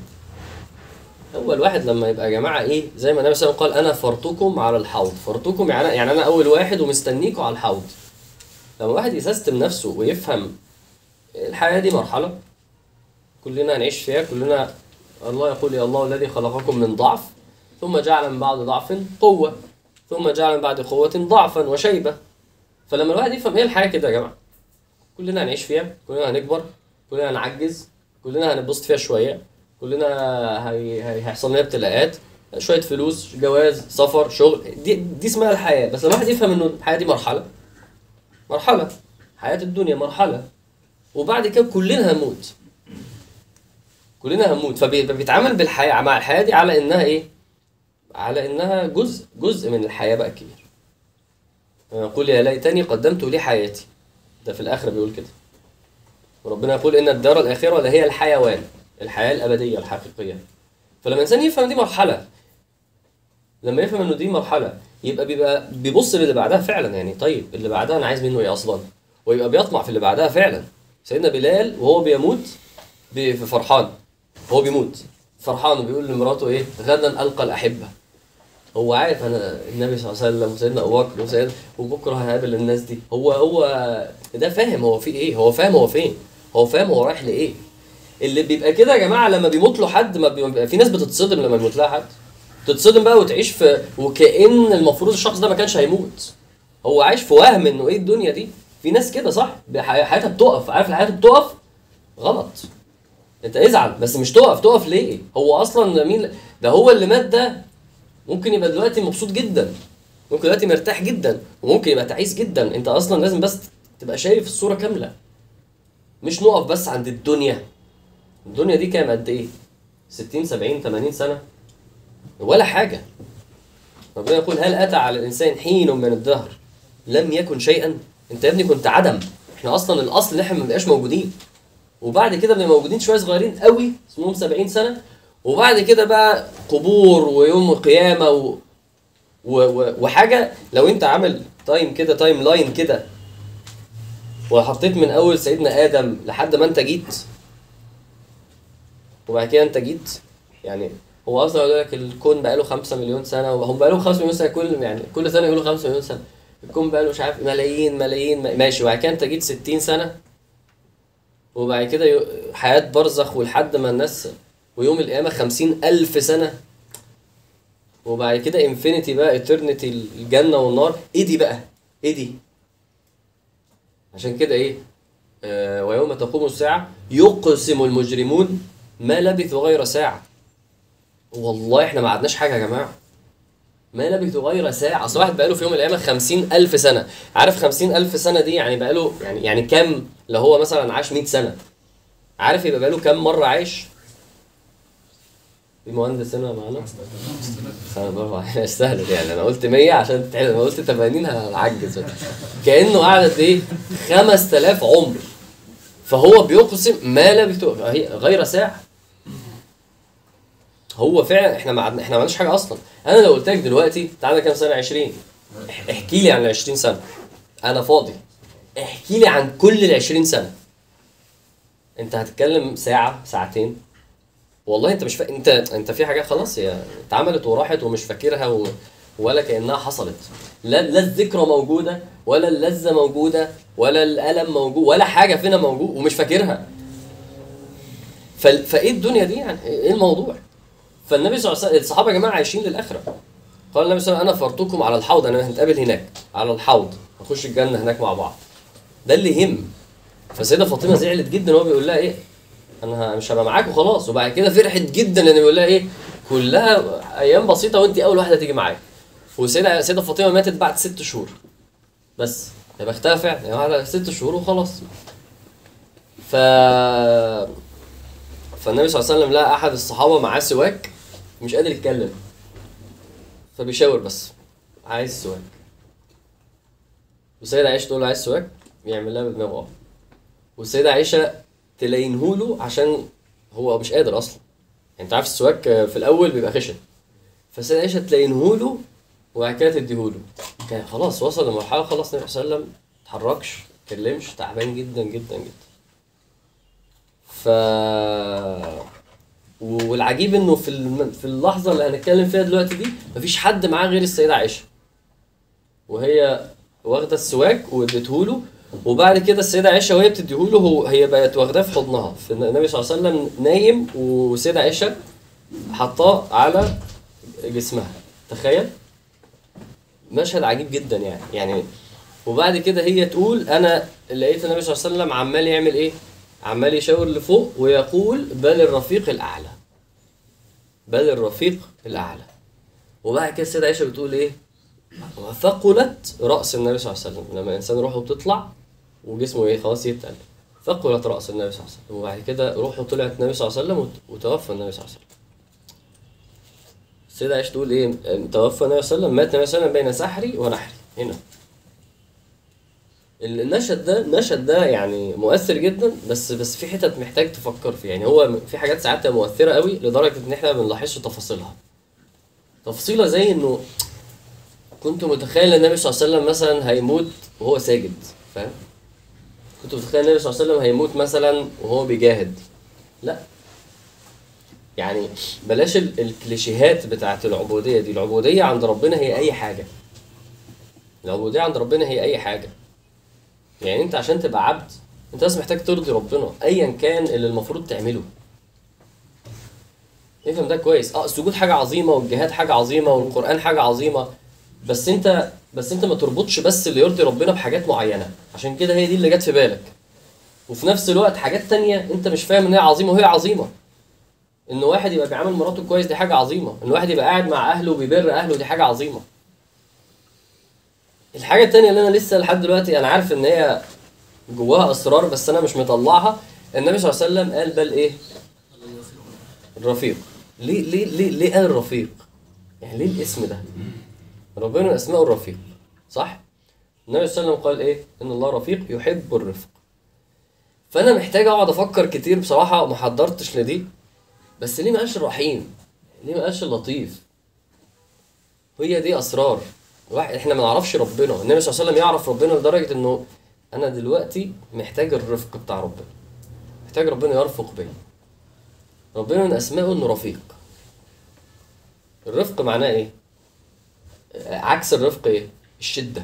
اول واحد لما يبقى يا جماعه ايه زي ما النبي صلى الله عليه وسلم قال انا فرتكم على الحوض فرتكم يعني يعني انا اول واحد ومستنيكم على الحوض لما واحد يسيستم نفسه ويفهم الحياه دي مرحله كلنا هنعيش فيها كلنا الله يقول يا الله الذي خلقكم من ضعف ثم جعل من بعد ضعف قوه ثم جعل من بعد قوه ضعفا وشيبه فلما الواحد يفهم هي الحياه كده يا جماعه كلنا هنعيش فيها كلنا هنكبر كلنا هنعجز كلنا هنبسط فيها شويه كلنا هي... هي... هيحصل لنا ابتلاءات شويه فلوس جواز سفر شغل دي دي اسمها الحياه بس لما الواحد يفهم انه الحياه دي مرحله مرحله حياه الدنيا مرحله وبعد كده كلنا هنموت كلنا هنموت فبيتعامل بالحياه مع الحياه دي على انها ايه على انها جزء جزء من الحياه بقى كبير يقول يا ليتني قدمت لي حياتي ده في الاخره بيقول كده وربنا يقول ان الدار الاخره لهي الحيوان الحياه الابديه الحقيقيه فلما الانسان يفهم دي مرحله لما يفهم انه دي مرحله يبقى بيبقى بيبص للي بعدها فعلا يعني طيب اللي بعدها انا عايز منه ايه اصلا ويبقى بيطمع في اللي بعدها فعلا سيدنا بلال وهو بيموت بي- في فرحان هو بيموت فرحان وبيقول لمراته ايه غدا القى الاحبه هو عارف انا النبي صلى الله عليه وسلم وسيدنا ابو بكر وسيدنا وبكره هقابل الناس دي هو هو ده فاهم هو في ايه هو فاهم هو فين هو فاهم هو رايح لايه اللي بيبقى كده يا جماعه لما بيموت له حد ما بيبقى في ناس بتتصدم لما بيموت لها حد تتصدم بقى وتعيش في وكأن المفروض الشخص ده ما كانش هيموت هو عايش في وهم انه ايه الدنيا دي في ناس كده صح بح- حياتها بتقف عارف الحياه بتقف غلط انت ازعل بس مش تقف تقف ليه هو اصلا مين ده هو اللي مات ده ممكن يبقى دلوقتي مبسوط جدا ممكن دلوقتي مرتاح جدا وممكن يبقى تعيس جدا انت اصلا لازم بس تبقى شايف الصوره كامله مش نقف بس عند الدنيا الدنيا دي كام قد ايه 60 70 80 سنه ولا حاجه ربنا يقول هل اتى على الانسان حين من الدهر لم يكن شيئا انت يا ابني كنت عدم احنا اصلا الاصل ان احنا ما بنبقاش موجودين وبعد كده بنبقى موجودين شويه صغيرين قوي اسمهم 70 سنه وبعد كده بقى قبور ويوم القيامه و... و... و... وحاجه لو انت عامل تايم كده تايم لاين كده وحطيت من اول سيدنا ادم لحد ما انت جيت وبعد كده انت جيت يعني هو اصلا يقول لك الكون بقى له 5 مليون سنه وهم بقى لهم 5 مليون سنه كل يعني كل سنه يقولوا 5 مليون سنه الكون بقى له مش عارف ملايين ملايين ماشي وبعد كده انت جيت 60 سنه وبعد كده يو- حياه برزخ ولحد ما الناس ويوم القيامه 50 الف سنه وبعد كده انفينيتي بقى ايترنتي الجنه والنار ايه دي بقى ايه دي عشان كده ايه آه ويوم تقوم الساعه يقسم المجرمون ما لبثوا غير ساعه والله احنا ما قعدناش حاجه يا جماعه ما لبثوا غير ساعة أصل واحد بقاله في يوم القيامة خمسين ألف سنة عارف خمسين ألف سنة دي يعني بقاله يعني يعني كام لو هو مثلا عاش 100 سنة عارف يبقى بقاله كام مرة عايش في مهندس هنا معانا سنة برافو عليك مش سهلة دي يعني أنا قلت 100 عشان تتعلم أنا قلت 80 هعجز كأنه قعدت إيه 5000 عمر فهو بيقسم ما لبثوا هي- غير ساعة هو فعلا احنا ما عدنا احنا ما عملناش حاجه اصلا انا لو قلت لك دلوقتي تعالى كام سنه 20 اح- احكي لي عن ال 20 سنه انا فاضي احكي لي عن كل ال 20 سنه انت هتتكلم ساعه ساعتين والله انت مش فا... انت انت في حاجات خلاص هي اتعملت وراحت ومش فاكرها و... ولا كانها حصلت لا لا الذكرى موجوده ولا اللذه موجوده ولا الالم موجود ولا حاجه فينا موجود ومش فاكرها ف... فايه الدنيا دي يعني ايه الموضوع فالنبي صلى الله عليه وسلم الصحابه يا جماعه عايشين للاخره قال النبي صلى الله عليه وسلم انا فرتكم على الحوض انا هنتقابل هناك على الحوض نخش الجنه هناك مع بعض ده اللي يهم فسيده فاطمه زعلت جدا وهو بيقول لها ايه انا مش هبقى معاك وخلاص وبعد كده فرحت جدا لان بيقول لها ايه كلها ايام بسيطه وانت اول واحده تيجي معايا وسيدة سيدة فاطمة ماتت بعد ست شهور بس يبقى اختها فعلا يعني على ست شهور وخلاص ف فالنبي صلى الله عليه وسلم لقى احد الصحابه معاه سواك مش قادر يتكلم فبيشاور بس عايز سواك والسيدة عائشة تقول له عايز سواك يعمل لها بدماغه اه والسيدة عائشة تلينهوله عشان هو مش قادر اصلا يعني انت عارف السواك في الاول بيبقى خشن فالسيدة عائشة تلينهوله وبعد كده تديهوله كان خلاص وصل لمرحلة خلاص النبي صلى الله عليه وسلم متحركش متكلمش تعبان جدا جدا جدا ف والعجيب انه في الم... في اللحظه اللي هنتكلم فيها دلوقتي دي مفيش حد معاه غير السيده عائشه وهي واخده السواك واديته وبعد كده السيده عائشه وهي بتديهوله هو هي بقت واخداه في حضنها النبي صلى الله عليه وسلم نايم والسيده عائشه حطاه على جسمها تخيل مشهد عجيب جدا يعني يعني وبعد كده هي تقول انا لقيت النبي صلى الله عليه وسلم عمال يعمل ايه عمال يشاور لفوق ويقول بل الرفيق الاعلى بل الرفيق الاعلى وبعد كده السيده عائشه بتقول ايه وثقلت راس النبي صلى الله عليه وسلم لما الانسان روحه بتطلع وجسمه ايه خلاص يتقل ثقلت راس النبي صلى الله عليه وسلم وبعد كده روحه طلعت النبي صلى الله عليه وسلم وت- وتوفى النبي صلى الله عليه وسلم السيدة عائشة تقول ايه توفى النبي صلى الله عليه وسلم مات النبي صلى الله عليه وسلم بين سحري ونحري هنا المشهد ده المشهد ده يعني مؤثر جدا بس بس في حتت محتاج تفكر فيها يعني هو في حاجات ساعات تبقى مؤثره قوي لدرجه ان احنا ما بنلاحظش تفاصيلها تفصيله زي انه كنت متخيل ان النبي صلى الله عليه وسلم مثلا هيموت وهو ساجد فاهم كنت متخيل النبي صلى الله عليه وسلم هيموت مثلا وهو بيجاهد لا يعني بلاش ال- الكليشيهات بتاعت العبوديه دي العبوديه عند ربنا هي اي حاجه العبوديه عند ربنا هي اي حاجه يعني انت عشان تبقى عبد انت بس محتاج ترضي ربنا ايا كان اللي المفروض تعمله افهم ده كويس اه السجود حاجه عظيمه والجهاد حاجه عظيمه والقران حاجه عظيمه بس انت بس انت ما تربطش بس اللي يرضي ربنا بحاجات معينه عشان كده هي دي اللي جت في بالك وفي نفس الوقت حاجات تانية انت مش فاهم ان هي عظيمه وهي عظيمه ان واحد يبقى بيعامل مراته كويس دي حاجه عظيمه ان واحد يبقى قاعد مع اهله وبيبر اهله دي حاجه عظيمه الحاجه التانية اللي انا لسه لحد دلوقتي انا عارف ان هي جواها اسرار بس انا مش مطلعها النبي صلى الله عليه وسلم قال بل ايه الرفيق ليه ليه ليه ليه قال الرفيق يعني ليه الاسم ده ربنا من اسماء الرفيق صح النبي صلى الله عليه وسلم قال ايه ان الله رفيق يحب الرفق فانا محتاج اقعد افكر كتير بصراحه وما حضرتش لدي بس ليه ما قالش الرحيم ليه ما قالش اللطيف هي دي اسرار واحد احنا ما نعرفش ربنا النبي صلى الله عليه وسلم يعرف ربنا لدرجه انه انا دلوقتي محتاج الرفق بتاع ربنا محتاج ربنا يرفق بيا ربنا من اسمائه انه رفيق الرفق معناه ايه عكس الرفق ايه الشده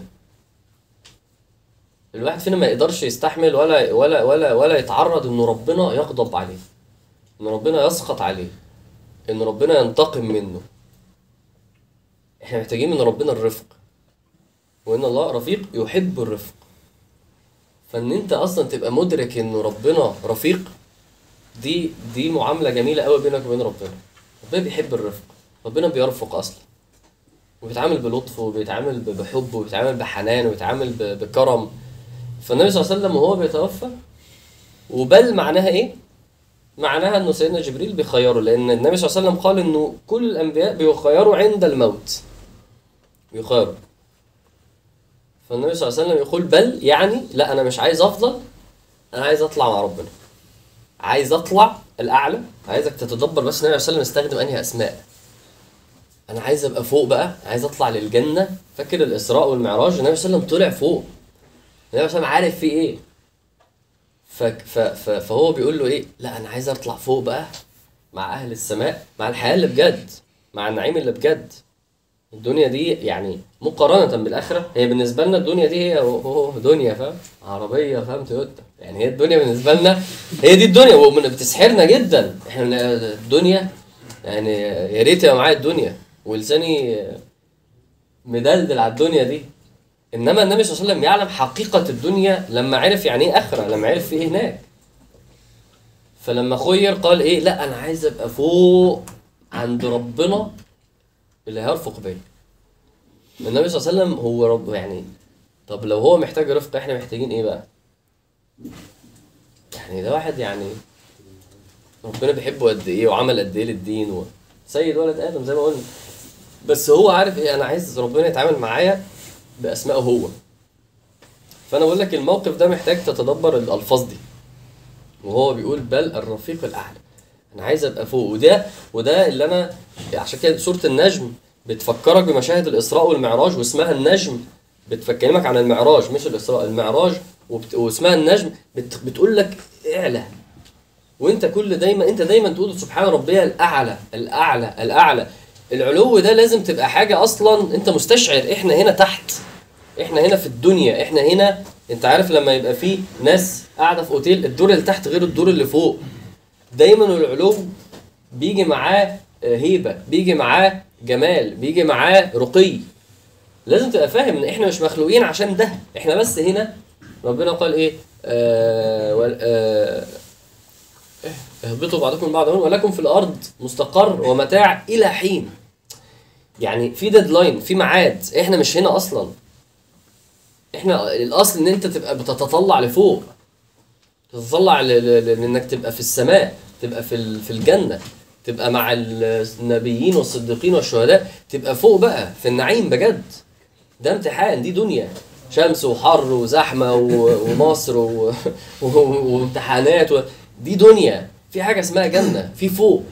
الواحد فينا ما يقدرش يستحمل ولا ولا ولا ولا يتعرض ان ربنا يغضب عليه ان ربنا يسخط عليه ان ربنا ينتقم منه احنا محتاجين من ربنا الرفق وان الله رفيق يحب الرفق فان انت اصلا تبقى مدرك ان ربنا رفيق دي دي معامله جميله قوي بينك وبين ربنا ربنا بيحب الرفق ربنا بيرفق اصلا وبيتعامل بلطف وبيتعامل ب- بحب وبيتعامل بحنان وبيتعامل ب- بكرم فالنبي صلى الله عليه وسلم وهو بيتوفى وبل معناها ايه؟ معناها انه سيدنا جبريل بيخيره لان النبي صلى الله عليه وسلم قال انه كل الانبياء بيخيروا عند الموت بيخيروا فالنبي صلى الله عليه وسلم يقول بل يعني لا انا مش عايز افضل انا عايز اطلع مع ربنا عايز اطلع الاعلى عايزك تتدبر بس النبي صلى الله عليه وسلم استخدم انهي اسماء انا عايز ابقى فوق بقى عايز اطلع للجنه فاكر الاسراء والمعراج النبي صلى الله عليه وسلم طلع فوق النبي صلى الله عليه وسلم عارف في ايه ف... ف... ف... فهو بيقول له ايه لا انا عايز اطلع فوق بقى مع اهل السماء مع الحياه اللي بجد مع النعيم اللي بجد الدنيا دي يعني مقارنة بالآخرة هي بالنسبة لنا الدنيا دي هي أوه دنيا فاهم عربية فاهم تويوتا يعني هي الدنيا بالنسبة لنا هي دي الدنيا ومن بتسحرنا جدا احنا من الدنيا يعني يا ريت يبقى معايا الدنيا ولساني مدلدل على الدنيا دي انما النبي صلى الله عليه وسلم يعلم حقيقة الدنيا لما عرف يعني ايه آخرة لما عرف في ايه هناك فلما خير قال ايه لا انا عايز ابقى فوق عند ربنا اللي هيرفق بيا النبي صلى الله عليه وسلم هو رب يعني طب لو هو محتاج رفق احنا محتاجين ايه بقى يعني ده واحد يعني ربنا بيحبه قد ايه وعمل قد ايه للدين و... سيد ولد ادم زي ما قلنا بس هو عارف ايه انا عايز ربنا يتعامل معايا باسمائه هو فانا بقول لك الموقف ده محتاج تتدبر الالفاظ دي وهو بيقول بل الرفيق الاعلى انا عايز ابقى فوق وده وده اللي انا عشان كده سوره النجم بتفكرك بمشاهد الاسراء والمعراج واسمها النجم بتكلمك عن المعراج مش الاسراء المعراج وبت... واسمها النجم بت... بتقول لك اعلى وانت كل دايما انت دايما تقول سبحان ربي الاعلى الاعلى الاعلى العلو ده لازم تبقى حاجه اصلا انت مستشعر احنا هنا تحت احنا هنا في الدنيا احنا هنا انت عارف لما يبقى في ناس قاعده في اوتيل الدور اللي تحت غير الدور اللي فوق دايما العلو بيجي معاه هيبه بيجي معاه جمال بيجي معاه رقي لازم تبقى فاهم ان احنا مش مخلوقين عشان ده احنا بس هنا ربنا قال ايه آه وال- آه اهبطوا بعضكم بعض ولكم في الارض مستقر ومتاع الى حين يعني في ديدلاين في ميعاد احنا مش هنا اصلا احنا الاصل ان انت تبقى بتتطلع لفوق تتطلع ل- ل- ل- لانك تبقى في السماء تبقى في ال- في الجنه تبقى مع النبيين والصديقين والشهداء تبقى فوق بقى في النعيم بجد ده امتحان دي دنيا شمس وحر وزحمه و- ومصر و- و- وامتحانات و... دي دنيا في حاجه اسمها جنه في فوق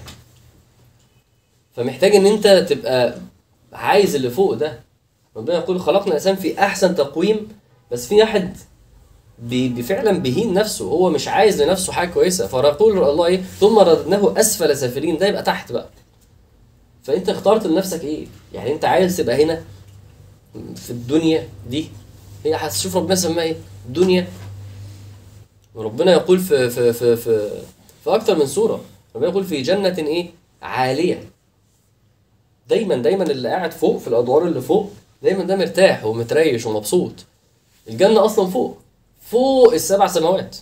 فمحتاج ان انت تبقى عايز اللي فوق ده ربنا يقول خلقنا الانسان في احسن تقويم بس في واحد بي بي- فعلا بيهين نفسه هو مش عايز لنفسه حاجه كويسه فيقول الله ايه ثم رددناه اسفل سافلين ده يبقى تحت بقى فانت اخترت لنفسك ايه يعني انت عايز تبقى هنا في الدنيا دي هي هتشوف ربنا سماها ايه الدنيا وربنا يقول في في في في في اكتر من سوره ربنا يقول في جنه ايه عاليه دايما دايما اللي قاعد فوق في الادوار اللي فوق دايما ده مرتاح ومتريش ومبسوط الجنه اصلا فوق فوق السبع سماوات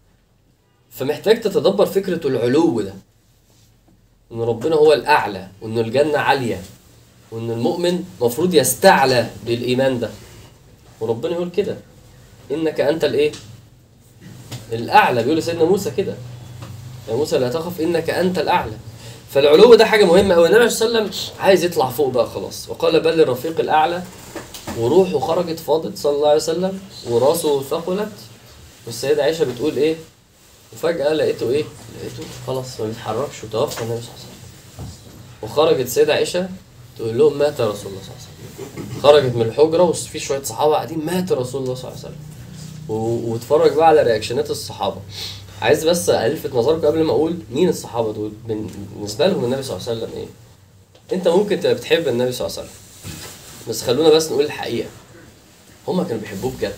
فمحتاج تتدبر فكره العلو ده ان ربنا هو الاعلى وان الجنه عاليه وان المؤمن المفروض يستعلى بالايمان ده وربنا يقول كده انك انت الايه الاعلى بيقول سيدنا موسى كده يا موسى لا تخف انك انت الاعلى فالعلو ده حاجه مهمه قوي النبي صلى الله عليه وسلم عايز يطلع فوق بقى خلاص وقال بل الرفيق الاعلى وروحه خرجت فاضت صلى الله عليه وسلم وراسه ثقلت والسيده عائشه بتقول ايه وفجاه لقيته ايه لقيته خلاص ما بيتحركش وتوفى النبي صلى الله عليه وسلم وخرجت السيده عائشه تقول لهم مات رسول الله صلى الله عليه وسلم خرجت من الحجره وفي شويه صحابه قاعدين مات رسول الله صلى الله عليه وسلم و- واتفرج بقى على رياكشنات الصحابه عايز بس الفت نظركم قبل ما اقول مين الصحابه دول بن- بالنسبه لهم النبي صلى الله عليه وسلم ايه انت ممكن تبقى بتحب النبي صلى الله عليه وسلم بس خلونا بس نقول الحقيقه هما كانوا بيحبوه بجد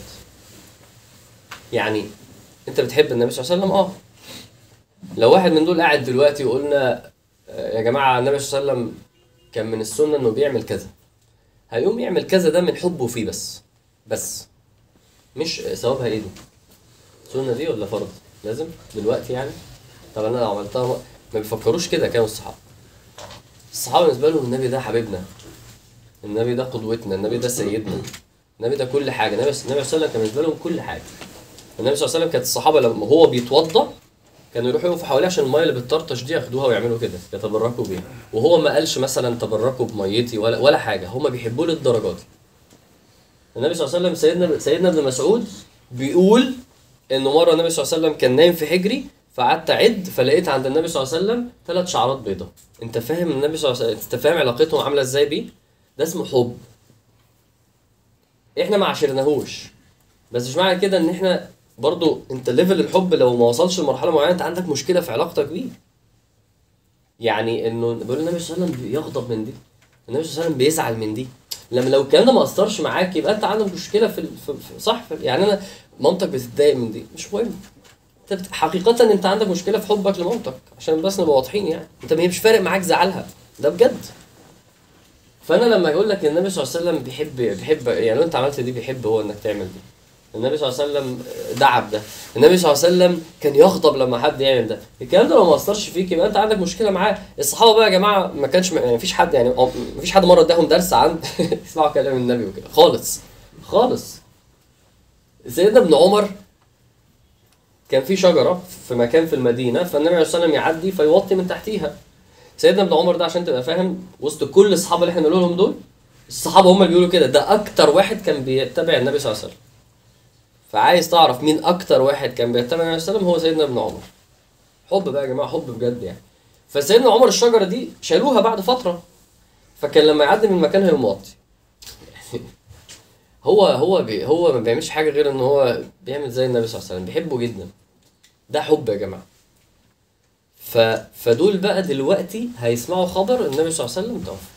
يعني انت بتحب النبي صلى الله عليه وسلم اه لو واحد من دول قاعد دلوقتي وقلنا آه، يا جماعه النبي صلى الله عليه وسلم كان من السنه انه بيعمل كذا هيقوم يعمل كذا ده من حبه فيه بس بس مش ثوابها ايه دي سنه دي ولا فرض لازم دلوقتي يعني طب انا لو عملتها ما- ما بيفكروش كده كانوا الصحابه الصحابه بالنسبه لهم النبي ده حبيبنا النبي ده قدوتنا النبي ده سيدنا النبي ده كل حاجه النبي النبي صلى الله عليه وسلم كان بالنسبه لهم كل حاجه النبي صلى الله عليه وسلم كانت الصحابه لما هو بيتوضا كانوا يروحوا يقفوا حواليه عشان الميه اللي بتطرطش دي ياخدوها ويعملوا كده يتبركوا بيها وهو ما قالش مثلا تبركوا بميتي ولا ولا حاجه هم بيحبوه للدرجات دي النبي صلى الله عليه وسلم سيدنا سيدنا ابن مسعود بيقول انه مره النبي صلى الله عليه وسلم كان نايم في حجري فقعدت اعد فلقيت عند النبي صلى الله عليه وسلم ثلاث شعرات بيضاء انت فاهم النبي صلى الله عليه وسلم انت فاهم علاقتهم عامله ازاي بيه ده اسمه حب احنا ما عاشرناهوش بس مش معنى كده ان احنا برضو انت ليفل الحب لو ما وصلش لمرحله معينه انت عندك مشكله في علاقتك بيه يعني انه بيقول النبي صلى الله عليه وسلم بيغضب من دي النبي صلى الله عليه وسلم بيزعل من دي لما لو الكلام ده ما اثرش معاك يبقى انت عندك مشكله في, ال- في في- صح في يعني انا مامتك بتتضايق من دي مش مهم انت بت- حقيقه انت عندك مشكله في حبك لمامتك عشان بس نبقى واضحين يعني انت ما هي مش فارق معاك زعلها ده بجد فانا لما يقول لك النبي صلى الله عليه وسلم بيحب بيحب يعني لو انت عملت دي بيحب هو انك تعمل دي النبي صلى الله عليه وسلم دعب ده النبي صلى الله عليه وسلم كان يغضب لما حد يعمل ده الكلام ده لو ما اثرش فيك يبقى انت عندك مشكله معاه الصحابه بقى يا جماعه ما كانش يعني مفيش حد يعني مفيش حد مره اداهم درس عن يسمعوا كلام النبي وكده خالص خالص سيدنا ابن عمر كان في شجره في مكان في المدينه فالنبي عليه الصلاه والسلام يعدي فيوطي من تحتيها سيدنا ابن عمر ده عشان تبقى فاهم وسط كل الصحابه اللي احنا بنقول لهم دول الصحابه هم اللي بيقولوا كده ده اكتر واحد كان بيتبع النبي صلى الله عليه وسلم فعايز تعرف مين اكتر واحد كان بيتبع النبي صلى الله عليه وسلم هو سيدنا ابن عمر حب بقى يا جماعه حب بجد يعني فسيدنا عمر الشجره دي شالوها بعد فتره فكان لما يعدي من مكانها يقوم موطي هو هو بي هو ما بيعملش حاجه غير ان هو بيعمل زي النبي صلى الله عليه وسلم بيحبه جدا ده حب يا جماعه ف فدول بقى دلوقتي هيسمعوا خبر النبي صلى الله عليه وسلم توفى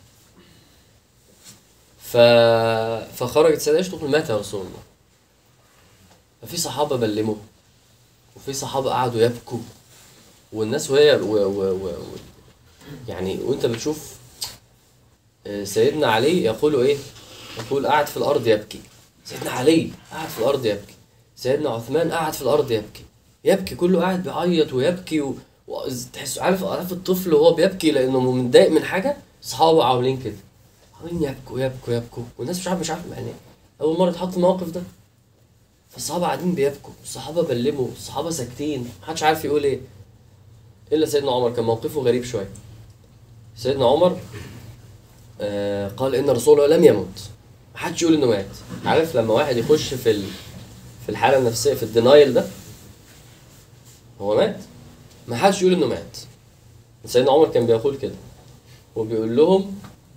ف فخرجت سيدة عائشة تقول مات يا رسول الله ففي صحابة بلموا وفي صحابة قعدوا يبكوا والناس وهي و... و... و... و... يعني وانت بتشوف آه، سيدنا علي يقول ايه؟ يقول قاعد في الارض يبكي سيدنا علي قاعد في الارض يبكي سيدنا عثمان قاعد في الارض يبكي يبكي كله قاعد بيعيط ويبكي و... و... تحس عارف عارف الطفل وهو بيبكي لانه متضايق من حاجه صحابه عاملين كده عاملين يبكوا يبكوا يبكوا والناس مش عارف مش عارف يعني اول مره اتحط في الموقف ده فالصحابه قاعدين بيبكوا الصحابه بلموا الصحابه ساكتين محدش عارف يقول ايه الا سيدنا عمر كان موقفه غريب شويه سيدنا عمر آه قال ان رسول الله لم يمت محدش يقول انه مات عارف لما واحد يخش في ال... في الحاله النفسيه في الدينايل ده هو مات محدش يقول انه مات سيدنا عمر كان بيقول كده وبيقول لهم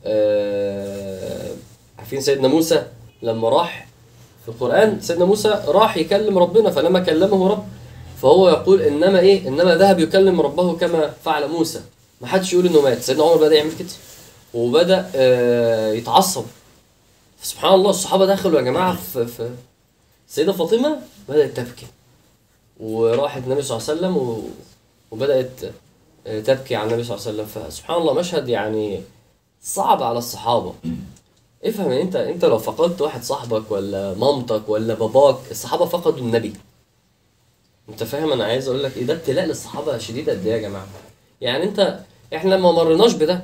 آه عارفين سيدنا موسى لما راح في القرآن سيدنا موسى راح يكلم ربنا فلما كلمه رب فهو يقول انما ايه انما ذهب يكلم ربه كما فعل موسى ما حدش يقول انه مات سيدنا عمر بدا يعمل كده وبدا آه يتعصب سبحان الله الصحابه دخلوا يا جماعه في في السيده فاطمه بدات تبكي وراحت النبي صلى الله عليه وسلم و... وبدات آه، تبكي على النبي صلى الله عليه وسلم فسبحان الله مشهد يعني صعب على الصحابه افهم انت انت لو فقدت واحد صاحبك ولا مامتك ولا باباك الصحابه فقدوا النبي انت فاهم انا عايز اقول لك ايه ده ابتلاء للصحابه شديد قد ايه يا جماعه يعني انت احنا ما مرناش بده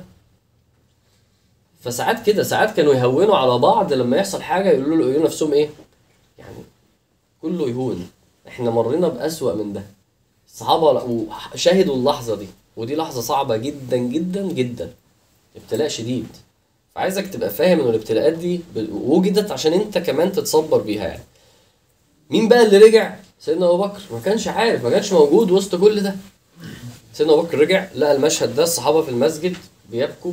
فساعات كده ساعات كانوا يهونوا على بعض لما يحصل حاجه يقولوا له يقولوا نفسهم ايه يعني كله يهون احنا مرينا بأسوأ من ده الصحابه لا- شاهدوا اللحظه دي ودي لحظه صعبه جدا جدا جدا ابتلاء شديد فعايزك تبقى فاهم ان الابتلاءات دي ب- وجدت عشان انت كمان تتصبر بيها يعني مين بقى اللي رجع سيدنا ابو بكر ما كانش عارف ما كانش موجود وسط كل ده سيدنا ابو بكر رجع لقى المشهد ده الصحابه في المسجد بيبكوا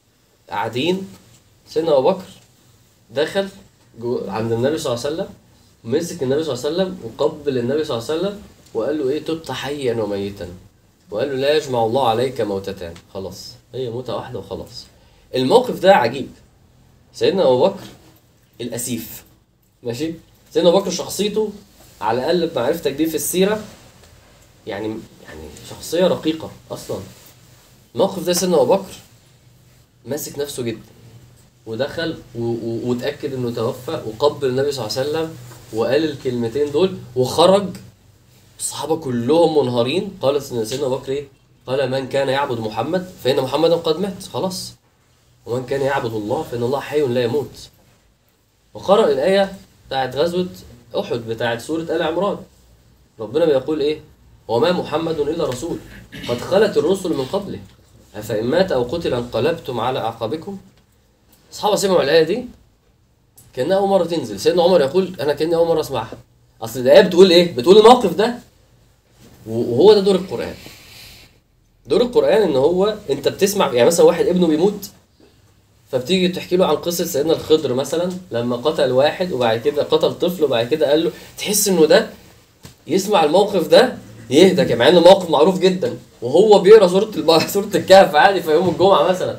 قاعدين سيدنا ابو بكر دخل جو عند النبي صلى الله عليه وسلم مسك النبي صلى الله عليه وسلم وقبل النبي صلى الله عليه وسلم وقال له ايه تبت حيا وميتا وقال له لا يجمع الله عليك موتتان خلاص هي موتة واحدة وخلاص الموقف ده عجيب سيدنا ابو بكر الاسيف ماشي سيدنا ابو بكر شخصيته على الاقل بمعرفتك دي في السيره يعني يعني شخصيه رقيقه اصلا الموقف ده سيدنا ابو بكر ماسك نفسه جدا ودخل و- و- واتاكد انه توفى وقبل النبي صلى الله عليه وسلم وقال الكلمتين دول وخرج الصحابه كلهم منهارين قال سيدنا ابو بكر ايه؟ قال من كان يعبد محمد فان محمدا قد مات خلاص ومن كان يعبد الله فان الله حي لا يموت وقرأ الآية بتاعت غزوة أحد بتاعت سورة آل عمران ربنا بيقول إيه وما محمد إلا رسول قد خلت الرسل من قبله أفإن مات أو قتل انقلبتم على أعقابكم أصحاب سمعوا الآية دي كأنها أول مرة تنزل سيدنا عمر يقول أنا كأني أول مرة أسمعها أصل الآية بتقول إيه بتقول الموقف ده وهو ده دور القرآن دور القرآن إن هو أنت بتسمع يعني مثلا واحد ابنه بيموت فبتيجي تحكي له عن قصه سيدنا الخضر مثلا لما قتل واحد وبعد كده قتل طفل وبعد كده قال له تحس انه ده يسمع الموقف ده يهدى كده، مع انه موقف معروف جدا وهو بيقرا سوره الب... سوره الكهف عادي في يوم الجمعه مثلا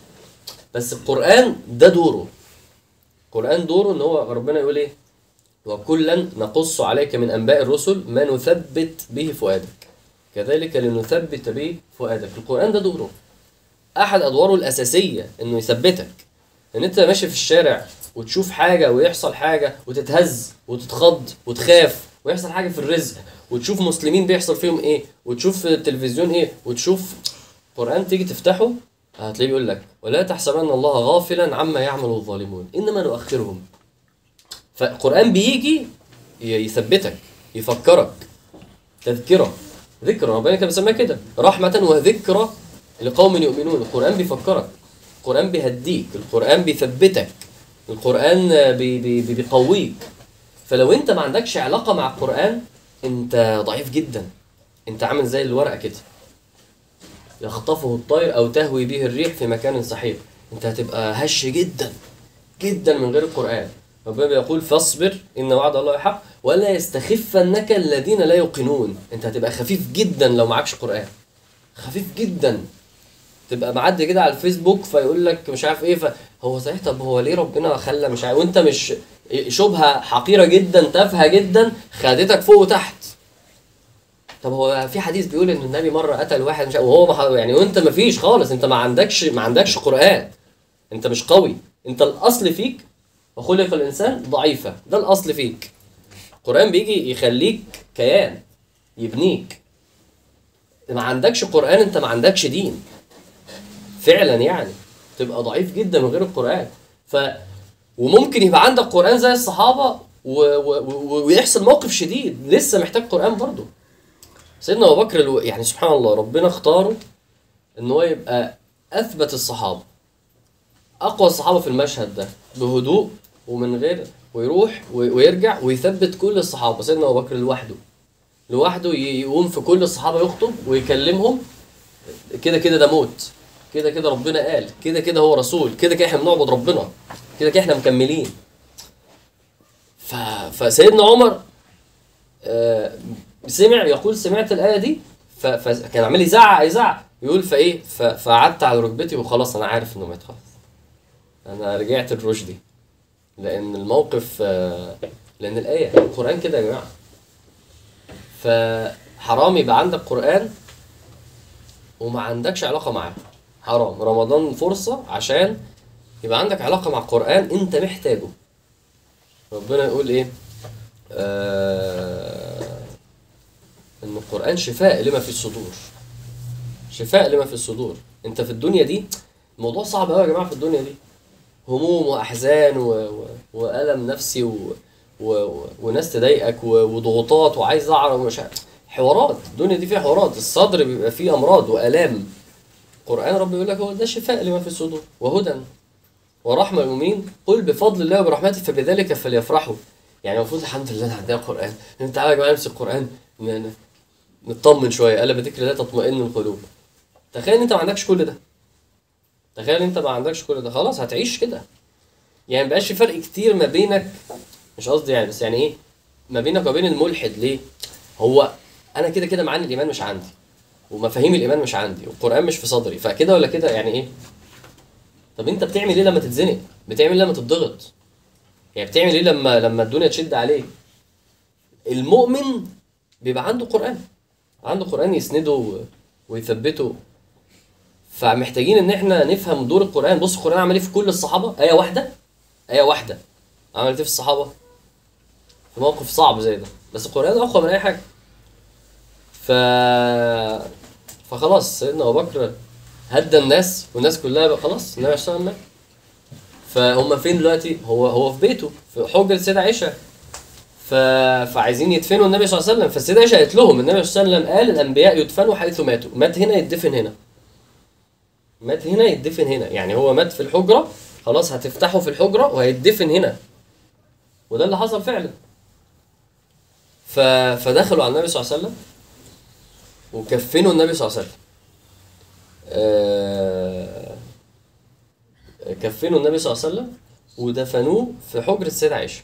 بس القران ده دوره القران دوره ان هو ربنا يقول ايه وكلا نقص عليك من انباء الرسل ما نثبت به فؤادك كذلك لنثبت به فؤادك القران ده دوره احد ادواره الاساسيه انه يثبتك ان انت ماشي في الشارع وتشوف حاجه ويحصل حاجه وتتهز وتتخض وتخاف ويحصل حاجه في الرزق وتشوف مسلمين بيحصل فيهم ايه وتشوف في التلفزيون ايه وتشوف قران تيجي تفتحه هتلاقيه بيقول لك ولا تحسبن الله غافلا عما يعمل الظالمون انما نؤخرهم فالقران بيجي ي- يثبتك يفكرك تذكره ذكرى ربنا كان بيسميها كده رحمة وذكرى لقوم يؤمنون القرآن بيفكرك القرآن بيهديك القرآن بيثبتك القرآن بي بي بي بيقويك فلو انت ما عندكش علاقة مع القرآن انت ضعيف جدا انت عامل زي الورقة كده يخطفه الطير او تهوي به الريح في مكان سحيق انت هتبقى هش جدا جدا من غير القرآن ربنا بيقول فاصبر ان وعد الله حق ولا يستخفنك الذين لا يوقنون انت هتبقى خفيف جدا لو معكش قرآن خفيف جدا تبقى معدي كده على الفيسبوك فيقول لك مش عارف ايه فهو صحيح طب هو ليه ربنا خلى مش عارف وانت مش شبهه حقيره جدا تافهه جدا خدتك فوق وتحت طب هو في حديث بيقول ان النبي مره قتل واحد مش عارف وهو ما يعني وانت ما فيش خالص انت ما عندكش ما عندكش قران انت مش قوي انت الاصل فيك وخلق الانسان ضعيفا ده الاصل فيك القران بيجي يخليك كيان يبنيك ما عندكش قران انت ما عندكش دين فعلا يعني تبقى ضعيف جدا من غير القران ف وممكن يبقى عندك قران زي الصحابه و... و... و... ويحصل موقف شديد لسه محتاج قران برضه سيدنا ابو بكر الو... يعني سبحان الله ربنا اختاره ان هو يبقى اثبت الصحابه اقوى الصحابه في المشهد ده بهدوء ومن غير ويروح و- ويرجع ويثبت كل الصحابه سيدنا ابو بكر لوحده لوحده ي- يقوم في كل الصحابه يخطب ويكلمهم كده كده ده موت كده كده ربنا قال كده كده هو رسول كده كده احنا بنعبد ربنا كده كده احنا مكملين ف... فسيدنا عمر آه، سمع يقول سمعت الايه دي ف... فكان عمال يزعق يزعق يقول فايه ف... فقعدت على ركبتي وخلاص انا عارف انه مات خلاص انا رجعت لرشدي لان الموقف آه، لان الايه القران كده يا جماعه فحرام يبقى عندك قران وما عندكش علاقه معاه حرام رمضان فرصه عشان يبقى عندك علاقه مع القران انت محتاجه ربنا يقول ايه آه ان القران شفاء لما في الصدور شفاء لما في الصدور انت في الدنيا دي الموضوع صعب قوي يا جماعه في الدنيا دي هموم واحزان و... و... والم نفسي و... و... و... وناس تضايقك و... وضغوطات وعايز اعرف ومش عارف. حوارات الدنيا دي فيها حوارات الصدر بيبقى فيه امراض والام القران رب يقول لك هو ده شفاء لما في الصدور وهدى ورحمه للمؤمنين قل بفضل الله وبرحمته فبذلك فليفرحوا يعني المفروض الحمد لله انا عندنا قران انت تعالى يا جماعه نمسك القران ن- ن- نطمن شويه الا بذكر الله تطمئن القلوب تخيل انت ما عندكش كل ده تخيل انت ما عندكش كل ده خلاص هتعيش كده يعني مبقاش في فرق كتير ما بينك مش قصدي يعني بس يعني ايه ما بينك وبين الملحد ليه هو انا كده كده معاني الايمان مش عندي ومفاهيم الايمان مش عندي والقران مش في صدري فكده ولا كده يعني ايه طب انت بتعمل ايه لما تتزنق بتعمل ايه لما تتضغط يعني بتعمل ايه لما لما الدنيا تشد عليك المؤمن بيبقى عنده قران عنده قران يسنده و- ويثبته فمحتاجين ان احنا نفهم دور القران بص القران عمل ايه في كل الصحابه ايه واحده ايه واحده عملت ايه في الصحابه في موقف صعب زي ده بس القران اقوى من اي حاجه ف فخلاص سيدنا ابو بكر هدى الناس والناس كلها بقى خلاص النبي صلى الله عليه وسلم مات فهم فين دلوقتي هو هو في بيته في حجر السيده عائشه ف... فعايزين يدفنوا النبي صلى الله عليه وسلم فالسيده عائشه قالت لهم النبي صلى الله عليه وسلم قال الانبياء يدفنوا حيث ماتوا مات هنا يدفن هنا مات هنا يدفن هنا يعني هو مات في الحجره خلاص هتفتحه في الحجره وهيدفن هنا وده اللي حصل فعلا ف... فدخلوا على النبي صلى الله عليه وسلم وكفنوا النبي صلى الله عليه وسلم آه، كفنوا النبي صلى الله عليه وسلم ودفنوه في حجرة السيدة عائشة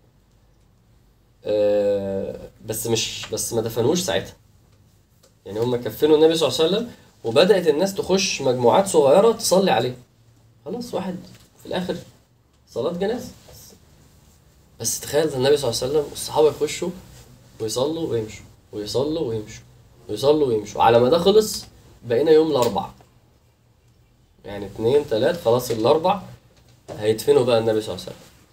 آه، بس مش بس ما دفنوش ساعتها يعني هم كفنوا النبي صلى الله عليه وسلم وبدأت الناس تخش مجموعات صغيرة تصلي عليه خلاص واحد في الآخر صلاة جنازة بس تخيل النبي صلى الله عليه وسلم والصحابة يخشوا ويصلوا ويمشوا ويصلوا ويمشوا ويصلوا ويمشوا على ما ده خلص بقينا يوم الأربع يعني اتنين تلات خلاص الأربع هيدفنوا بقى النبي صلى الله عليه وسلم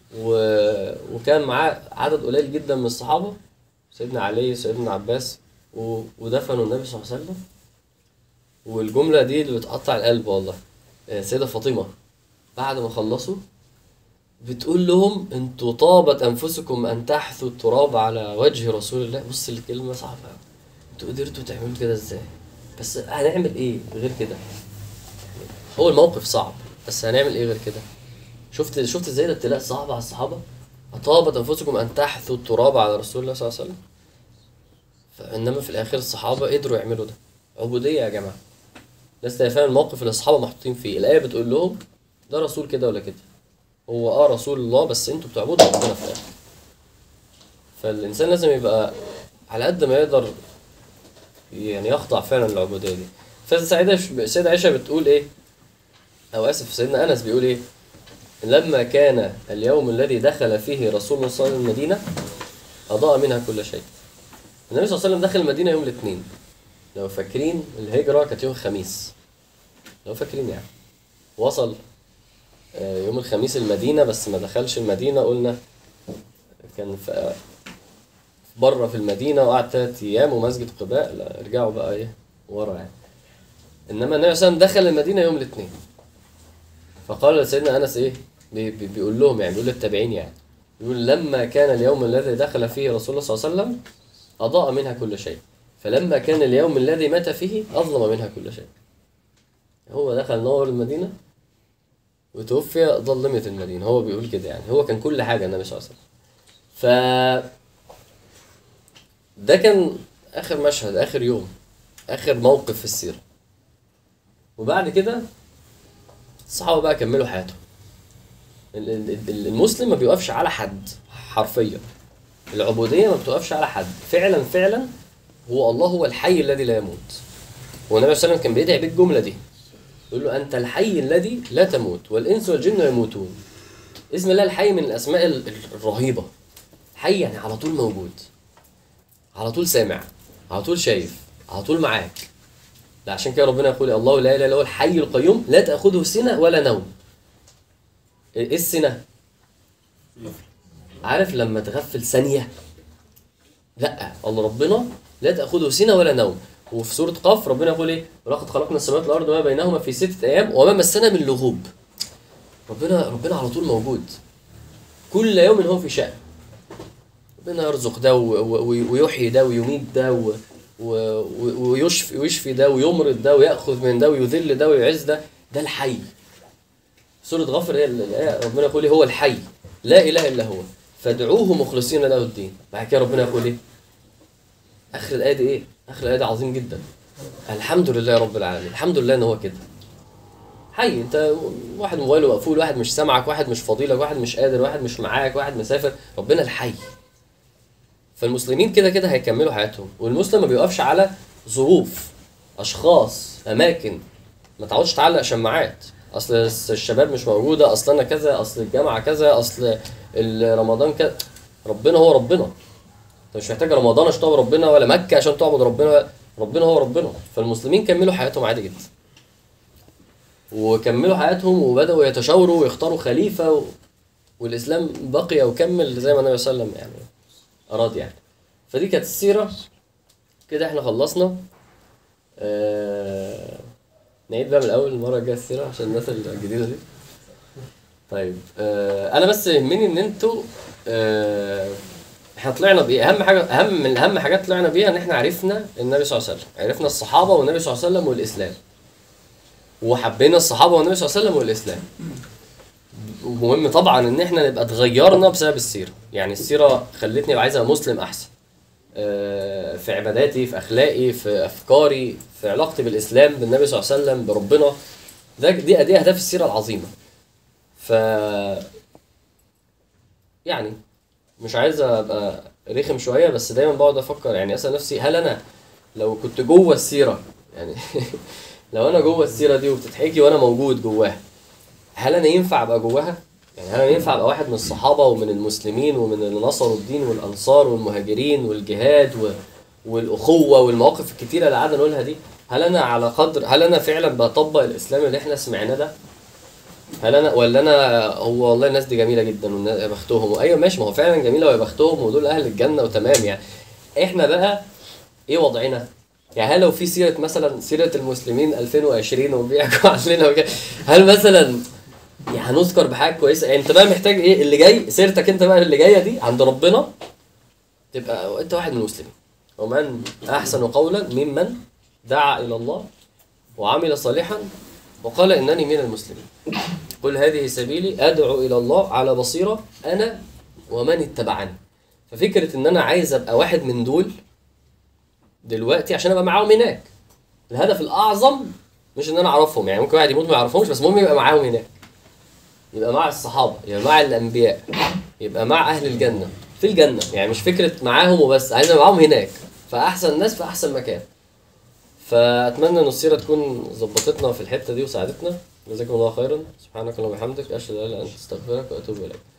و... وكان معاه عدد قليل جدا من الصحابة سيدنا علي سيدنا عباس و... ودفنوا النبي صلى الله عليه وسلم والجملة دي اللي بتقطع القلب والله آه، سيدة فاطمة بعد ما خلصوا بتقول لهم انتوا طابت انفسكم ان تحثوا التراب على وجه رسول الله بص الكلمة صعبة أوي. انتوا قدرتوا تعملوا كده ازاي بس هنعمل ايه غير كده هو الموقف صعب بس هنعمل ايه غير كده شفت شفت ازاي ده ابتلاء صعب على الصحابه اطابت انفسكم ان تحثوا التراب على رسول الله صلى الله عليه وسلم فانما في الاخر الصحابه قدروا يعملوا ده عبوديه يا جماعه الناس تبقى فاهم الموقف اللي الصحابه محطوطين فيه الايه بتقول لهم ده رسول كده ولا كده هو اه رسول الله بس انتوا بتعبدوا ربنا في الاخر فالانسان لازم يبقى على قد ما يقدر يعني يخضع فعلا للعبوديه دي فالسيده السيده عائشه بتقول ايه او اسف سيدنا انس بيقول ايه لما كان اليوم الذي دخل فيه رسول الله صلى الله عليه وسلم المدينه اضاء منها كل شيء النبي صلى الله عليه وسلم دخل المدينه يوم الاثنين لو فاكرين الهجره كانت يوم الخميس لو فاكرين يعني وصل آه، يوم الخميس المدينه بس ما دخلش المدينه قلنا كان في بره في المدينه وقعد ثلاث ايام ومسجد قباء لا رجعوا بقى ايه ورا يعني انما النبي صلى الله عليه وسلم دخل المدينه يوم الاثنين فقال لسيدنا انس ايه بي بي بيقول لهم يعني بيقول للتابعين يعني يقول لما كان اليوم الذي دخل فيه رسول الله صلى الله عليه وسلم اضاء منها كل شيء فلما كان اليوم الذي مات فيه اظلم منها كل شيء هو دخل نور المدينه وتوفي ظلمت المدينه هو بيقول كده يعني هو كان كل حاجه النبي صلى الله عليه وسلم ف ده كان اخر مشهد اخر يوم اخر موقف في السيره وبعد كده الصحابه بقى كملوا حياتهم ال- ال- ال- المسلم ما بيوقفش على حد حرفيا العبوديه ما بتوقفش على حد فعلا فعلا هو الله هو الحي الذي لا يموت هو النبي صلى الله عليه وسلم كان بيدعي بالجمله دي يقول له انت الحي الذي لا تموت والانس والجن يموتون اسم الله الحي من الاسماء ال- ال- الرهيبه حي يعني على طول موجود على طول سامع على طول شايف على طول معاك لا عشان كده ربنا يقول الله لا اله الا هو الحي القيوم لا تاخذه سنه ولا نوم ايه السنه عارف لما تغفل ثانيه لا الله ربنا لا تاخذه سنه ولا نوم وفي سوره قاف ربنا يقول ايه ولقد خلقنا السماوات والارض وما بينهما في سته ايام وما مسنا من لغوب ربنا ربنا على طول موجود كل يوم هو في شأن ربنا يرزق ده و- و- ويحيي ده ويميت ده و- و- و- ويشفي ويشفي ده ويمرض ده ويأخذ من ده ويذل ده ويعز ده ده الحي سورة غفر هي الآية ربنا يقول إيه؟ هو الحي لا إله إلا هو فادعوه مخلصين له الدين بعد كده ربنا يقول إيه آخر الآية دي إيه آخر الآية دي عظيم جدا الحمد لله رب العالمين الحمد لله إن هو كده حي انت واحد موبايله مقفول واحد مش سامعك واحد مش فاضيلك واحد مش قادر واحد مش معاك واحد مسافر ربنا الحي فالمسلمين كده كده هيكملوا حياتهم والمسلم ما بيوقفش على ظروف اشخاص اماكن ما تعودش تعلق شماعات اصل الشباب مش موجوده اصل انا كذا اصل الجامعه كذا اصل ال- رمضان كذا ربنا هو ربنا انت مش محتاج رمضان عشان تعبد ربنا ولا مكه عشان تعبد ربنا ربنا هو ربنا فالمسلمين كملوا حياتهم عادي جدا وكملوا حياتهم وبداوا يتشاوروا ويختاروا خليفه و... والاسلام بقي وكمل زي ما النبي صلى الله عليه وسلم يعني اراد يعني فدي كانت السيره كده احنا خلصنا آه... نعيد بقى من الاول المره الجايه السيره عشان الناس الجديده دي طيب آه... انا بس يهمني ان انتوا آه... احنا طلعنا بايه اهم حاجه اهم من اهم حاجات طلعنا بيها ان احنا عرفنا النبي صلى الله عليه وسلم عرفنا الصحابه والنبي صلى الله عليه وسلم والاسلام وحبينا الصحابه والنبي صلى الله عليه وسلم والاسلام ومهم طبعا ان احنا نبقى اتغيرنا بسبب السيره يعني السيره خلتني ابقى عايز ابقى مسلم احسن آه، في عباداتي في اخلاقي في افكاري في علاقتي بالاسلام بالنبي صلى الله عليه وسلم بربنا ده دي دي اهداف السيره العظيمه ف يعني مش عايز ابقى رخم شويه بس دايما بقعد افكر يعني اسال نفسي هل انا لو كنت جوه السيره يعني لو انا جوه السيره دي وبتتحكي وانا موجود جواها هل انا ينفع ابقى جواها؟ يعني هل انا ينفع ابقى واحد من الصحابه ومن المسلمين ومن اللي نصروا الدين والانصار والمهاجرين والجهاد و... والاخوه والمواقف الكتيره اللي قعدنا نقولها دي هل انا على قدر هل انا فعلا بطبق الاسلام اللي احنا سمعناه ده؟ هل انا ولا انا هو والله الناس دي جميله جدا والناس يا بختهم ايوه ماشي ما هو فعلا جميله ويا بختهم ودول اهل الجنه وتمام يعني احنا بقى ايه وضعنا؟ يعني هل لو في سيره مثلا سيره المسلمين 2020 وبيحكوا عننا وكده هل مثلا يعني هنذكر بحاجه كويسه يعني انت بقى محتاج ايه اللي جاي سيرتك انت بقى اللي جايه دي عند ربنا تبقى انت واحد من المسلمين ومن احسن قولا ممن دعا الى الله وعمل صالحا وقال انني من المسلمين قل هذه سبيلي ادعو الى الله على بصيره انا ومن اتبعني ففكره ان انا عايز ابقى واحد من دول دلوقتي عشان ابقى معاهم هناك الهدف الاعظم مش ان انا اعرفهم يعني ممكن واحد يموت ما يعرفهمش بس المهم يبقى معاهم هناك يبقى مع الصحابه يبقى مع الانبياء يبقى مع اهل الجنه في الجنه يعني مش فكره معاهم وبس عايز ابقى معاهم هناك فاحسن الناس في احسن مكان فاتمنى ان السيره تكون ظبطتنا في الحته دي وساعدتنا جزاكم الله خيرا سبحانك اللهم وبحمدك اشهد ان لا اله الا انت استغفرك واتوب اليك